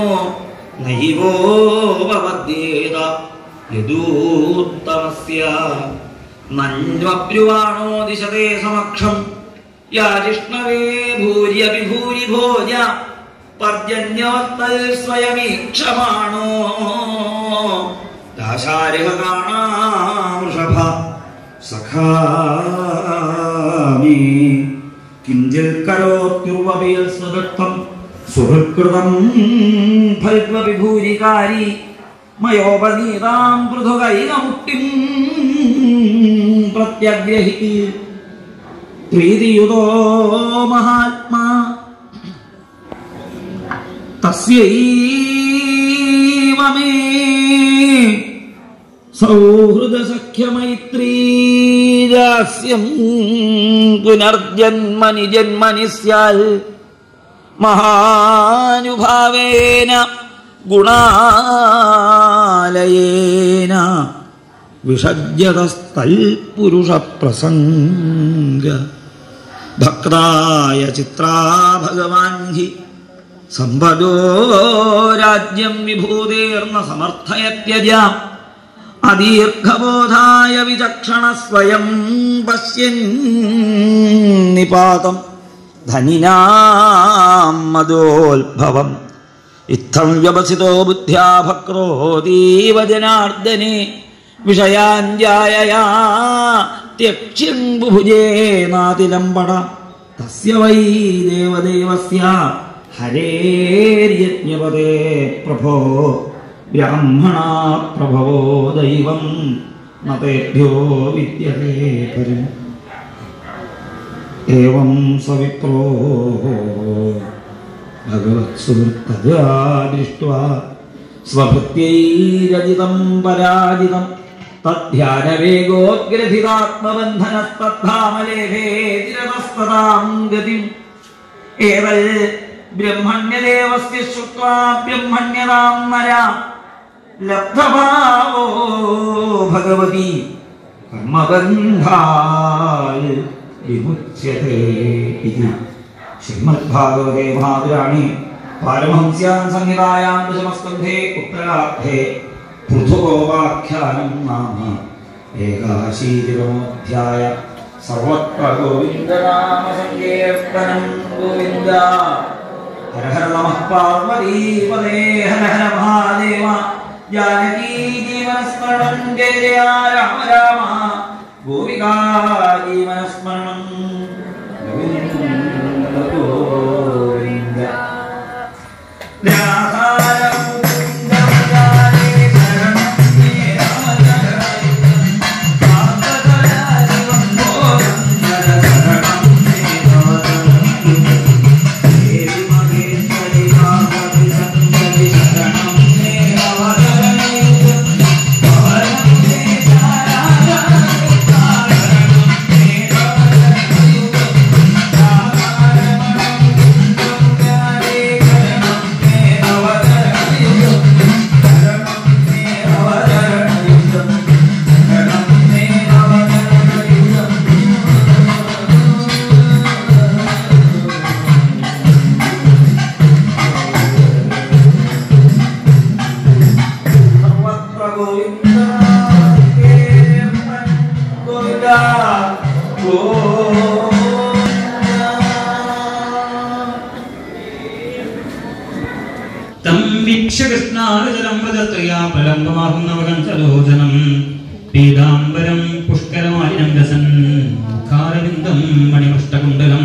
നൈവോപമദ്യേത യദൂത്തമസ്യ നന്വബ്രുവാണോ ദിശതേ സമക്ഷം യാജിഷ്ണവേ ഭൂര്യപി ഭൂരി ഭോജ പർജന്യോത്തൽ സ്വയമീക്ഷമാണോ ദാശാരിഹ കാണാംഷഭ സഖാമി കിഞ്ചിൽ കരോത്യുവപിയൽ സ്വദത്തം സുഹൃത്കൃതം ഫൽവപി ഭൂരികാരി മയോപനീതാം പൃഥുകൈകമുക്തിം പ്രത്യഗ്രഹിതി പ്രീതിയുതോ മഹാത്മാ തസ്യൈവ മേ സൗഹൃദസഖ്യമൈത്രീരാസ്യം പുനർജന്മനി ജന്മനി സ്യാൽ മഹാനുഭാവേന ഗുണാലയേന വിഷജ്യതസ്തൽപുരുഷപ്രസംഗ ഭക്തായ ചിത്രാ ഭഗവാൻ ഹി സമ്പദോ രാജ്യം വിഭൂതേർന്ന സമർത്ഥയത്യജാം അദീർഘബോധായ വിചക്ഷണ സ്വയം പശ്യൻ നിപാതം ധനിനാം മദോത്ഭവം ഇത്തം വ്യവസിതോ ബുദ്ധ്യാ ഭക്രോതീവ ജനാർദ്ദനെ വിഷയാഞ്ജായയാ ത്യക്ഷ്യൻ ബുഭുജേ നാതിലംബട തസ്യ വൈ ദേവദേവസ്യ ഹരേര്യജ്ഞപദേ പ്രഭോ ബ്രാഹ്മണ പ്രഭവോ ദൈവം നതേഭ്യോ വിദ്യതേ പരം ഏവം സവിപ്രോ ഭഗവത്സുഹൃത്തതാ ദൃഷ്ട്വാ സ്വഭൃത്യൈരജിതം പരാജിതം തദ്ധ്യാനവേഗോഗ്രഥിതാത്മബന്ധനസ്തദ്ധാമലേഖേ തിരതസ്തതാം ഗതിം ഏവൽ ബ്രഹ്മണ്യദേവസ്യ ശ്രുത്വാ ബ്രഹ്മണ്യതാം നര ലബ്ധഭാവോ ഭഗവതി കർമ്മബന്ധാൽ വിമുച്യത്തെ ഇതി ശ്രീമദ്ഭാഗവതേ മഹാപുരാണേ പാരമഹംസ്യാം സംഹിതായാം ദശമസ്കന്ധേ ഉത്തരാർത്ഥേ പൃഥുഗോപാഖ്യാനം നാമ ഏകാശീതിതമോധ്യായ സർവത്ര ഗോവിന്ദനാമ സങ്കീർത്തനം ഗോവിന്ദ ഹര ഹര നമഃ പാർവതീപദേ ഹര ഹര മഹാദേവ ജാനകീ ജീവനസ്മരണം ജയ ജയ രാമ രാമ ഗോപികാ ജീവനസ്മരണം ഗോവിന്ദ ഗോവിന്ദ സർവത്ര ഗോവിന്ദ ഗോവിന്ദ തം വീക്ഷ്യ കൃഷ്ണാരചരം വ്രതത്രയാ പ്രലംബമാകുന്നവകം സലോചനം പീതാംബരം പുഷ്കരമാലിനം രസൻ മുഖാരവിന്ദം മണിമഷ്ടകുണ്ടലം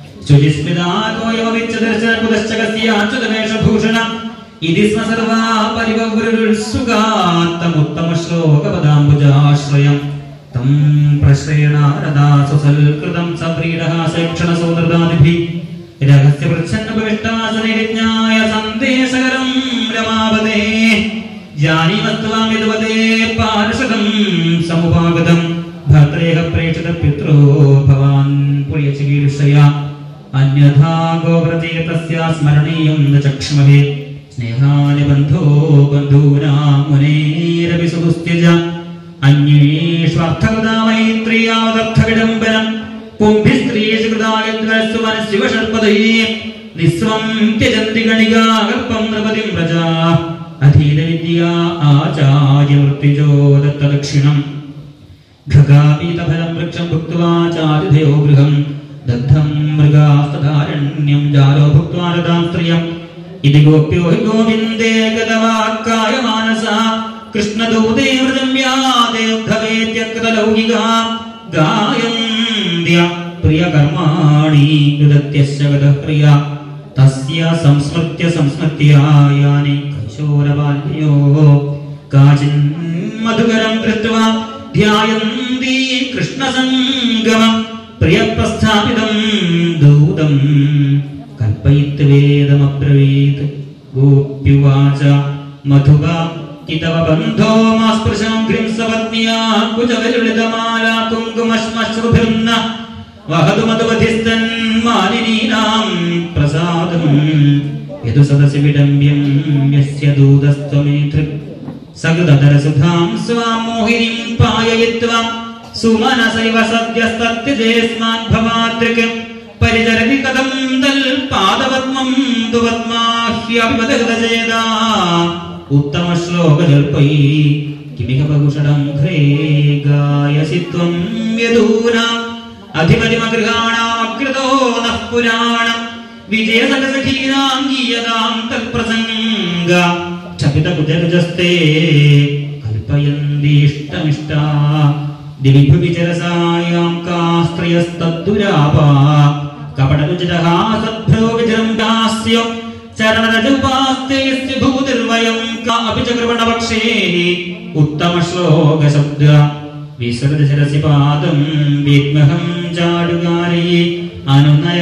ശുചിസ്മിതാചുതവേഷഭൂഷണം ഇതി സ്മ സർവാ പരിവൃസുഗാത്തമുത്തമ ശ്ലോകപദാംബുജാശ്രയം തം പ്രശ്രയണാരദാസുസൽകൃതം സപ്രീഡഹാസേക്ഷണ സൗഹൃദാദിഭിः രഹസ്യപൃച്ഛന്നപവിഷ്ടാസനിരിജ്ഞായ സന്ദേശകരം രമാവതേ ജാനീമത്വാമിതുവതേ പാർഷദം സമുപാഗതം ഭദ്രേഹ പ്രേക്ഷിത പിതൃ ഭവാൻ പുണ്യചികീർഷയ അന്യഥാ ഗോവ്രതീർത്ഥസ്യ സ്മരണീയം ന ചക്ഷ്മഹേ സ്നേഹാനുബന്ധോ ബന്ധൂനാം മുനേരപി സുതുസ്ത്യജ അന്വേഷ്വാർത്ഥകഥാ മൈത്രിയാവതർത്ഥവിഡംബരം പുംഭിസ്ത്രീസുകൃതായദ്വസ്സുമനശിവഷർപ്പതയേ നിസ്വം ത്യജന്തി ഗണികാകൽപ്പം നൃപതിം പ്രജാ അധീനവിദ്യാ ആചാര്യമൃത്യുജോ ദത്തദക്ഷിണം ഘഗാപീതഫലം വൃക്ഷം ഭുക്വാ ചാരുധയോ ഗൃഹം ദഗ്ധം മൃഗാസ്തധാരണ്യം ജാലോ ഭുക്വാ രഥാം സ്ത്രിയം ഇതി ഗോപ്യോ ഹി ഗോവിന്ദേ ഗതവാക്കായ മാനസ കൃഷ്ണദൂതേ വ്രജമ്യാദേവ്ധവേത്യകൃതലൗകിക ഗായന്ത്യ പ്രിയകർമാണി ഗതത്യശ്ച പ്രിയ തസ്യ സംസ്മൃത്യ സംസ്മൃത്യായാനി കൈശോരബാല്യോ കാചിൻ മധുകരം കൃത്വാ ധ്യായന്തി കൃഷ്ണസംഗമം പ്രിയപ്രസ്ഥാപിതം ദൂതം കൽപ്പയിത് വേദമബ്രവീത് ഗോപ്യുവാച മധുക ഇതവ ബന്ധോ മാസ്പൃശാഘ്രിം സപത്നിയാ കുജവലുളിതമാലാ കുങ്കുമശ്മശ്രുഭിർന്ന വഹതു മധുവധിസ്തൻ മാലിനീനാം പ്രസാദം യതു സദസി വിഡംബ്യം യസ്യ ദൂതസ്ത്വമേധൃക് സകൃതരസുധാം സ്വാം മോഹിനിം പായയിത്വാ സുമനസൈവ സദ്യസ്തത്യജേസ്മാൻ ഭവാതൃക് പരിചരതി കഥം തൽ പാദപത്മം തുപത്മാഹ്യഭിമതകൃതചേതാ ഉത്തമ ശ്ലോകജൽപൈ കിമിക പകുഷടം ഘ്രേ ഗായസി ത്വം യദൂനാം അധിപതിമഗൃഹാണാമകൃതോ നഃ പുരാണം വിജയസഖസഖീനാം ഗീയതാം തൽപ്രസംഗ ക്ഷപിതകുജരുജസ്തേ കൽപ്പയന്തീഷ്ടമിഷ്ടാ ദിവിഭുവിചരസായാം കാസ്ത്രയസ്തദ്ദുരാപാ കപടകുജരഹാസഭ്രോ വിജൃംബാസ്യോ ചരണരജുപാസ്തേസ്യ ഭൂതിർവയം കാപി ചക്രവണപക്ഷേ ഉത്തമശ്ലോകശബ്ദ വിസൃതശിരസി പാദം വിദ്മഹം ചാടുകാരയെ അനുനയ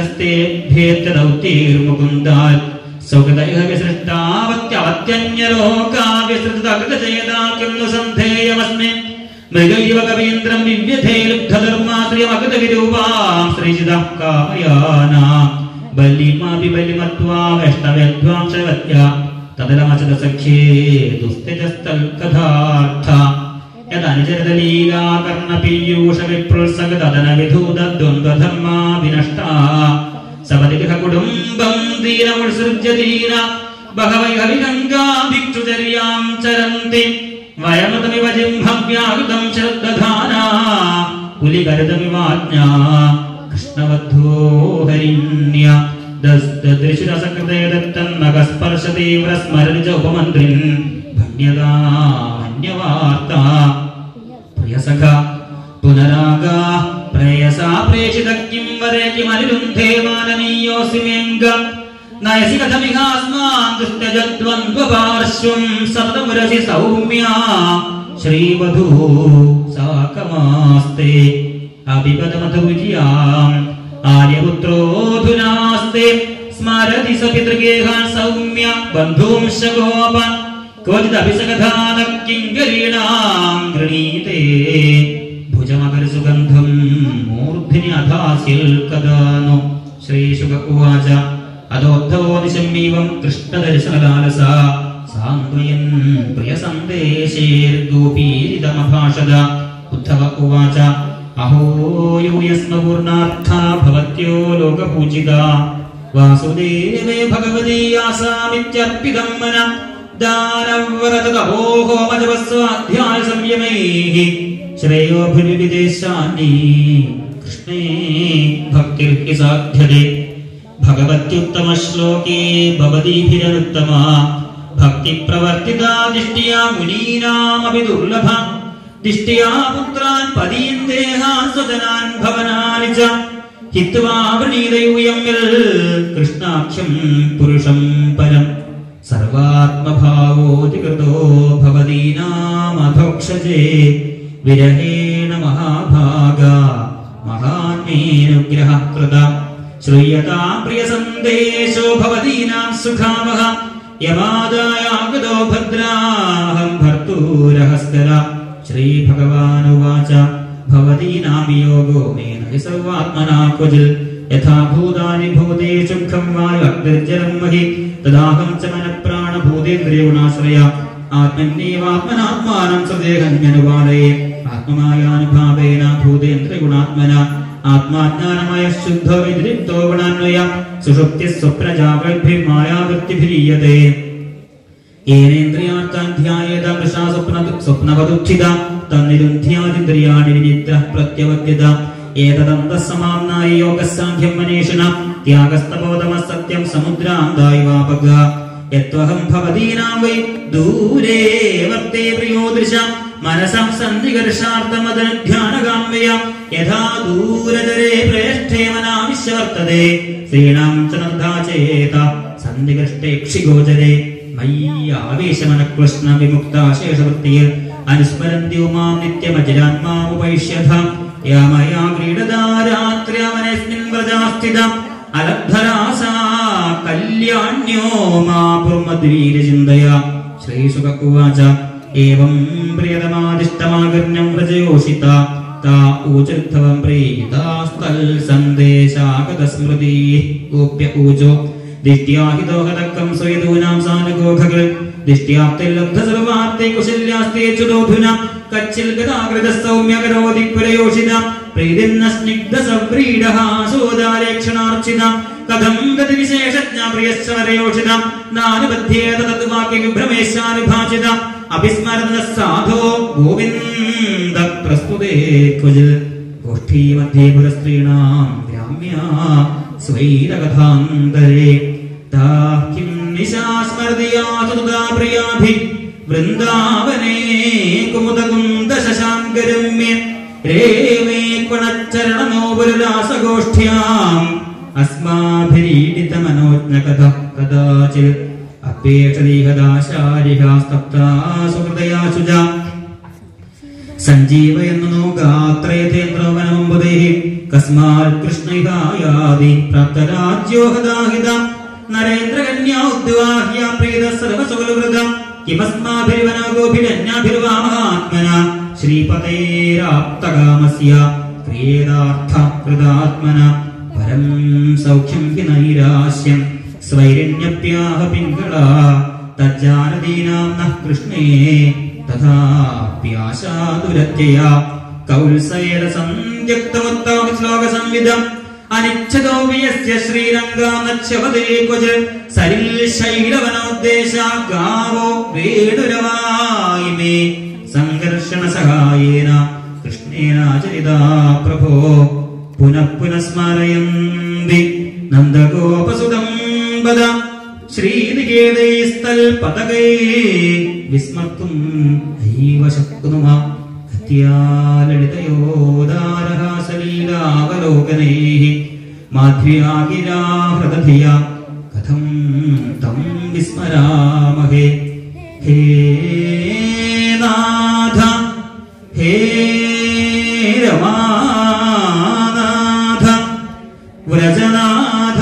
വിദുഷസ്തേഭ്യേത്തദൗത്യൈർമുകുന്ദാൽ സൗഹൃദൈഹ വിസൃഷ്ടാവത്യവത്യന്യലോകാവിസൃതകൃതചേതാക്കിന്നു സന്ധേയമസ്മി മൃഗൈവ കവീന്ദ്രം വിവ്യഥേ ലുബ്ധധർമാശ്രിയമകൃതവിരൂപാം ശ്രീജിതഃ കായാന ബലിമാപി ബലിമത്വാ വേഷ്ടവ്യധ്വാംശവത്യ തദലമചത സഖ്യേ ദുസ്തിജസ്തൽകഥാർത്ഥ യദനുചരിതലീലാകർണപീയൂഷ വിപ്രുത്സകതദന വിധൂതദ്വന്ദ്വധർമാ വിനഷ്ടാ സപതി കുടുംബം ദീനമുത്സൃജ്യ ദീന ബഹവൈഹ വിഗംഗാ ഭിക്ഷുചര്യാം ചരന്തി വയമതമിവ ജിംഹവ്യാഹൃതം ശ്രദ്ധധാനാ പുലികരുതമിവാജ്ഞാ കൃഷ്ണവദ്ധോ ഹരിണ്യ ദസ്തദൃശുരസകൃതേ ദത്തന്നകസ്പർശ തീവ്ര സ്മരണിജ ഉപമന്ത്രിൻ ഭണ്യതാ മന്യവാർത്താ പ്രിയസഖ പുനരാഗാ പ്രേയസാ പ്രേഷിത കിം വരേതി മനിരുന്ധേ മാനനീയോസി മേംഗ നയസി കഥമിഹാസ്മാൻ ദുഷ്ടജദ്വന്ദ്വപാർശ്വം സതമുരസി സൗമ്യ ശ്രീവധൂ സാകമാസ്തേ അഭിപദമധുജിയാം ആര്യപുത്രോധുനാസ്തേ സ്മരതി സ പിതൃഗേഹാൻ സൗമ്യ ബന്ധൂംശഗോപ ക്വചിദഭിസകഥാന കിങ്കരീണാം ഗൃണീതേ ഭുജമകരസുഗന്ധം മൂർധിനി അധാസ്യൽ കഥാനോ ശ്രീശുക ഉവാച അതോദ്ധവോ നിശമീവം കൃഷ്ണദർശനലാലസ സാന്ത്വയൻ പ്രിയ സന്ദേശേർഗോപീരിതമഭാഷത ഉദ്ധവ ഉവാച അഹോ യൂയസ്മപൂർണാർത്ഥ ഭവത്യോ ലോകപൂജിത വാസുദേവേ ഭഗവതി ആസാമിത്യർപ്പിതം മന ദാനവ്രതപോഹോമജപസ്വാധ്യായ സംയമൈः ശ്രേയോ ഭുവിദേശാനി കൃഷ്ണേ ഭക്തിർഹി സാധ്യതേ ഭഗവത്യുത്തമ ശ്ലോകേ ഭവതീഭിരനുത്തമാ ഭക്തി പ്രവർത്തിതാ ദിഷ്ട്യാ മുനീനാമപി ദുർലഭ ദിഷ്ട്യാ പുത്രാൻ പതീൻ ദേഹാൻ സ്വജനാൻ ഭവനാനി ച ഹിത്വാ വൃണീതയൂയമ്മിൽ കൃഷ്ണാഖ്യം പുരുഷം പരം സർവാത്മഭാവോതികൃതോ ഭവതീനാമധോക്ഷജേ വിരഹേണ മഹാഭാഗ മഹാന്മേനുഗ്രഹ കൃത ശ്രൂയതാ പ്രിയ സന്ദേശോ ഭവതീനാം സുഖാമഹ യമാദായാഗതോ ഭദ്രാഹം ഭർത്തൂരഹസ്കര ശ്രീഭഗവാനുവാച ഭവതീനാമിയോഗോ മേന സർവാത്മനാ ക്വചിൽ യഥാ ഭൂതാനി ഭൂതേഷു ഖം വായു അഗ്നിർജലം മഹി തദാഹം ച മനഃപ്രാ ഭൂതേന്ദ്രിയഗുണാശ്രയ ആത്മന്യേവാത്മനാത്മാനം സദേഹന്യനുപാലയെ ആത്മമായാനുഭാവേന ഭൂതേന്ദ്രിയഗുണാത്മന ആത്മാജ്ഞാനമയ ശുദ്ധ വിദൃപ്തോ ഗുണാന്വയ സുഷുപ്തി സ്വപ്നജാഗ്രഭിർമായാവൃത്തിഭിരീയതേ ഏനേന്ദ്രിയാർത്ഥാധ്യായേത മൃഷാ സ്വപ്ന സ്വപ്നവദുഃഖിത തന്നിരുന്ധ്യാതിന്ദ്രിയാണി വിനിദ്ര പ്രത്യവദ്യത ഏതദന്തസമാംനായ യോഗസാഖ്യം മനീഷിണ ത്യാഗസ്തബോധമ സത്യം സമുദ്രാന്തായി വാപക യത്വഹം ഭവതീനാം വൈ ദൂരേ വർത്തേ പ്രിയോദൃശ മനസം സന്ധികർഷാർത്ഥമതധ്യാനകാമ്യ യഥാ ദൂരതരേ പ്രേഷ്ഠേ മനാവിശ്യവർത്തതേ ശ്രീണാം ച നർദ്ധാ ചേത സന്ധികൃഷ്ടേക്ഷിഗോചരേ മയ്യാവേശമനകൃഷ്ണ വിമുക്താശേഷവൃത്തിയിൽ അനുസ്മരന്തി ഉമാം നിത്യമജരാത്മാവുപൈഷ്യഥ യാമയാ ക്രീഡതാരാത്ര്യമനസ്മിൻ വ്രജാസ്ഥിത അലബ്ധരാസാ കല്യാണ്യോ മാ പുർമദ്വീരചിന്തയ ശ്രീസുഖക്കുവാച ഏവം പ്രിയതമാദിഷ്ടമാകർണ്യം വ്രജയോഷിത താ ഊചുദ്ധവം പ്രീതാസ്തൽ സന്ദേശാഗത സ്മൃതി ഗോപ്യ ഊജോ ദിഷ്ട്യാഹിതോഹതക്കം സ്വയതൂനാം സാനുഗോഖകൾ ദിഷ്ട്യാപ്തിൽ ലബ്ധ സർവാർത്തെ കുശല്യാസ്തേ ചുരോധുന കച്ചിൽ ഗതാകൃത സൗമ്യ കരോതി പുരയോഷിത പ്രീതിന്ന സ്നിഗ്ധ സവ്രീഡഃ സോദാരേക്ഷണാർച്ചിത കഥം ഗതി വിശേഷജ്ഞ പ്രിയശ്വരയോഷിത നാനുബധ്യേത തത് വാക്യ വിഭ്രമേശാനുഭാഷിത അഭിസ്മരണ സാധോ ഗോവിന്ദ പ്രസ്തുതേ ക്വചിൽ ഗോഷ്ഠീ മധ്യേ പുരസ്ത്രീണാം ഗ്രാമ്യ സ്വൈരകഥാന്തരേ താഹ്യം നിശാസ്മൃതിയാതുതാ പ്രിയാഭി വൃന്ദാവനേ കുമുദകുന്ദ ശശാങ്കരമ്യ രേമേ കുണച്ചരണനോപുരരാസഗോഷ്ഠ്യാം അസ്മാഭിരീഡിത മനോജ്ഞ കഥ കഥാചിൽ അപേക്ഷതീഹദാശാരിഹാസ്തപ്താ സുഹൃദയാശുജ സഞ്ജീവയെന്നു ഗാത്രയതേന്ദ്രവനമ്പുതേ കസ്മാൽ കൃഷ്ണയാതി പ്രാപ്തരാജ്യോഹദാഹിത നരേന്ദ്രകന്യാ ഉദ്വാഹ്യ പ്രീത സർവസുഖലവൃത കിമസ്മാഭിർവനോ ഗോഭിരന്യാഭിർവാമഹാത്മന ശ്രീപതേരാപ്തകാമസ്യ ക്രിയേതാർത്ഥ കൃതാത്മന പരം സൗഖ്യം ഹി നൈരാശ്യം സ്വൈരണ്യപ്യാഹ പിങ്കള തജ്ജാനദീനാം നഃ കൃഷ്ണേ തഥാപ്യാശാതുരത്യയ കൗൽസേന സന്ധ്യക്തമുത്തമ ശ്ലോക സംവിധം അനിച്ഛതോ വിയസ്യ ശ്രീരംഗാനച്ഛവദേ ക്വച സരിൽ ശൈലവനോദ്ദേശ ഗാവോ വേണുരവായി മേ സംഘർഷണ സഹായേന കൃഷ്ണേനാചരിതാ പ്രഭോ പുനഃ പുനഃ സ്മരയന്തി നന്ദഗോപസുതം പദ ശ്രീനികേതൈസ്തൽ പതകൈ വിസ്മർത്തും ഹൈവ ശക്നുമ ലളിതയോദാരഹാസലീലാവലോകനൈः മാധ്വ്യാഗിരാ ഹൃദധിയ കഥം തം വിസ്മരാമഹേ ഹേ നാഥ ഹേ രമാനാഥ വ്രജനാഥ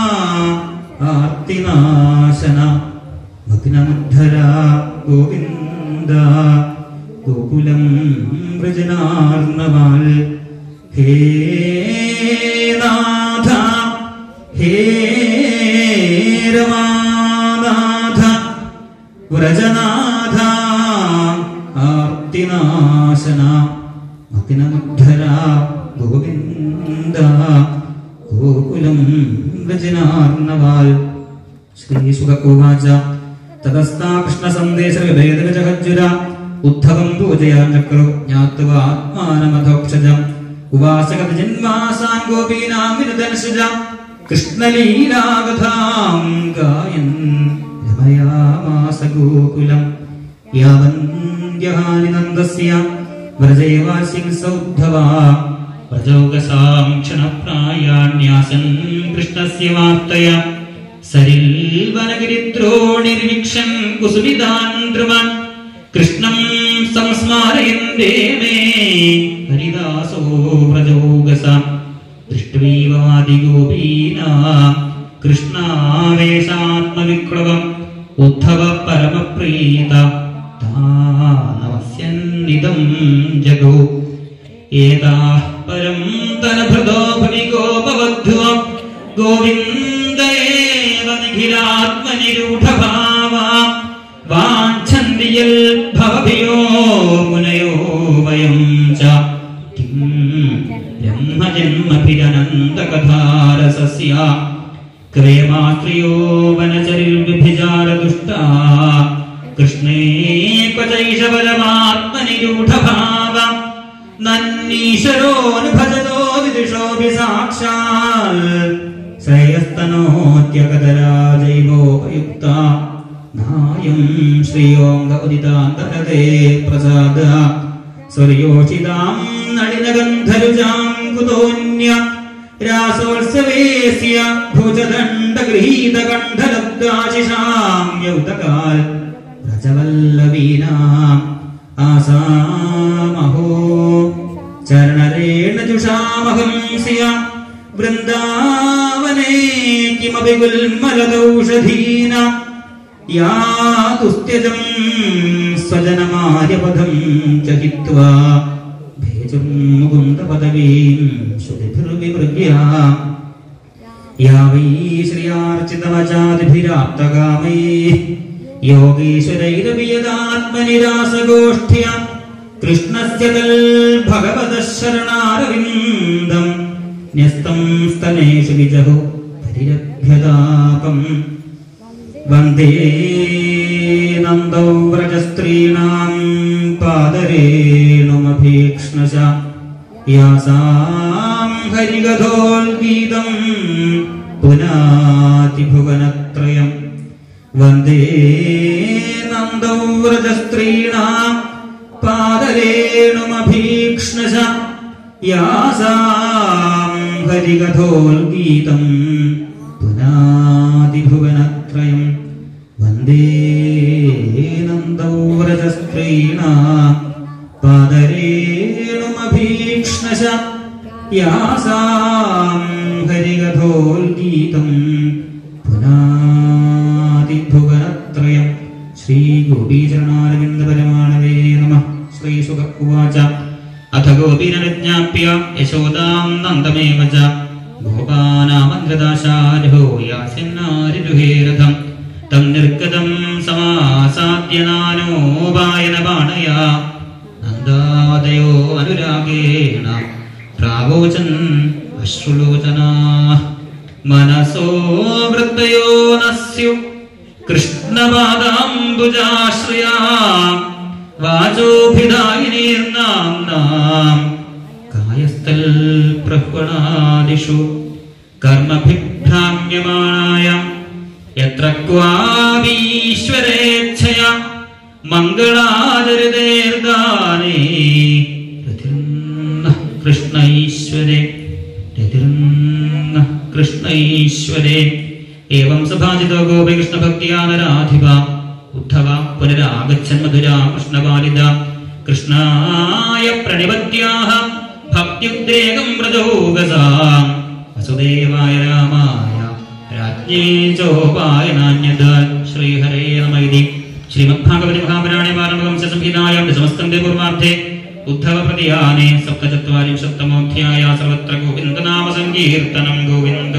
ആർത്തിനാശന ഭഗ്നമുദ്ധര ഗോവിന്ദ ഗോകുലം വ്രജനാർണവാൽ ഹേ നാഥ ഹേ രമാനാഥ വ്രജനാഥ ആർത്തിനാശന ഭഗ്നമുദ്ധര ഗോവിന്ദ ഗോകുലം വ്രജനാർണവാൽ ശ്രീസുഖോവാച തതസ്ഥാ കൃഷ്ണസന്ദേശഹൃദയജഹജ്ജുര ഉദ്ധവം പൂജയാൻ ചക്രു ജ്ഞാത്വാ ആത്മാനമധോക്ഷജം ഉവാസകത ജന്മാസാൻ ഗോപീനാം വിനുദൻസുജ കൃഷ്ണലീലാകഥാം ഗായൻ രമയാമാസ ഗോകുലം യാവന്യഹാനി നന്ദസ്യ വ്രജേവാസിം സൗദ്ധവാ വ്രജൗകസാം ക്ഷണപ്രായാണ്യാസൻ കൃഷ്ണസ്യ വാർത്തയ സരിൽ വനഗിരിദ്രോണിർവിക്ഷൻ കുസുമിതാൻ ധ്രുവൻ കൃഷ്ണം സംസ്മാരയന്തേ മേ ഹരിദാസോ വ്രജൗകസ ദൃഷ്ട്വീവാദിഗോപീന കൃഷ്ണാവേശാത്മവിക്ലവം ഉദ്ധവ പരമപ്രീത താനവസ്യന്നിദം ജഗോ ഏതാः പരം തനഭൃതോ ഭുവി ഗോപവധ്വ ഗോവിന്ദ ഏവ നിഖിലാത്മനിരൂഢഭാവ വാച്ഛന്തി യൽ ഭവഭിയോ മുനയോ വയം ച കിം ബ്രഹ്മജന്മഭിരനന്തകഥാരസസ്യ ക്രേമാശ്രിയോ വനചരിർവിഭിചാരദുഷ്ടാ കൃഷ്ണേ ക്വചൈഷപരമാത്മനിരൂഢഭാവ നന്നീശ്വരോനുഭജതോ വിദുഷോഭി സാക്ഷാൽ ശ്രേയസ്തനോത്യകതരാജൈവോപയുക്ത നായം ശ്രീയോങ്ക ഉദിതാന്തരതേ പ്രസാദ സ്വർയോഷിതാം നളിനഗന്ധരുജാം കുതോന്യ രാസോത്സവേസ്യ ഭുജദണ്ഡഗൃഹീതകണ്ഠലബ്ദാശിഷാം യൗതകാൽ വ്രജവല്ലവീനാം ആസാമഹോ ചരണരേണ ജുഷാമഹം സിയ വൃന്ദാവനേ കിമപി ഗുൽമലദൗഷധീന യാ തുസ്ത്യജം സ്വജനമാര്യപദം ച ഹിത്വാ ഭേജം മുകുന്ദപദവീം ശ്രുതിഭിർവിമൃഗ്യ യാ വൈ ശ്രിയാർച്ചിതവചാതിഭിരാപ്തകാമൈ യോഗീശ്വരൈരവിയതാത്മനിരാസഗോഷ്ഠ്യ കൃഷ്ണസ്യ തൽ ഭഗവതഃ ശരണാരവിന്ദം ന്യസ്തം സ്തനേഷു വിജഹു പരിരഭ്യതാപം വന്ദേ നന്ദൗ വ്രജസ്ത്രീണാം പാദരേണുമഭീക്ഷ്ണശ യാസാം ഹരികഥോൽഗീതം പുനാതിഭുവനത്രയം വന്ദേ നന്ദൗ വ്രജസ്ത്രീണാം പാദരേണുമഭീക്ഷ്ണശ യാസാം ഹരികഥോൽഗീതം പുനാതിഭുവനത്രയം വന്ദേ നന്ദൗ വ്രജസ്ത്രീണാം പാദരേണുമഭീക്ഷ്ണശ യാസാം ഹരികഥോൽഗീതം പുനാതിഭുവനത്രയം ശ്രീ ഗോപീചരണാരവിന്ദപരമാണവേ നമ ശ്രീ സുഖ ഉവാച അഥ ഗോപീരവിജ്ഞാപ്യ യശോദാം നന്ദമേവ ച ഗോപാനാമന്ത്രദാശാരോ യാസിന്നാരിരുഹേരഥം തം നിർഗതം സമാസാദ്യനാനോപായന ബാണയാ നന്ദാദയോ അനുരാഗേണ പ്രാവോചൻ അശ്രുലോചനാ മനസോ വൃത്തയോ നസ്യു കൃഷ്ണപാദാംബുജാശ്രയാ വാചോഭിദായിനീർനാം കായസ്ഥൽ പ്രഹ്വണാദിഷു കർമ്മഭിഭ്രാമ്യമാണായ യത്ര ക്വാമീശ്വരേച്ഛയ മംഗളാചരിതേർദാനേ രതിർന്ന കൃഷ്ണൈശ്വരേ രതിർന്ന കൃഷ്ണൈശ്വരേ ഏവം സഭാജിതോ ഗോപകൃഷ്ണഭക്തിയാനരാധിപ ഉദ്ധവ പുനരാഗച്ഛൻ മധുരാ കൃഷ്ണപാലിത കൃഷ്ണായ പ്രണിപത്യാഹ ഭക്തിയുദ്രേകം വ്രജോഗസാം വസുദേവായ രാമായ രാജ്ഞേ ചോപായനാന്യത ശ്രീഹരേ നമ ഇതി ശ്രീമദ്ഭാഗവതി മഹാപുരാണേ പാരമഹംസ സംഹിതായാം ദശമസ്കന്ധേ പൂർവാർദ്ധേ ഉദ്ധവ പ്രതിയാനെ സപ്തചത്വാരിംശത്തമോധ്യായ സർവത്ര ഗോവിന്ദനാമ സങ്കീർത്തനം ഗോവിന്ദ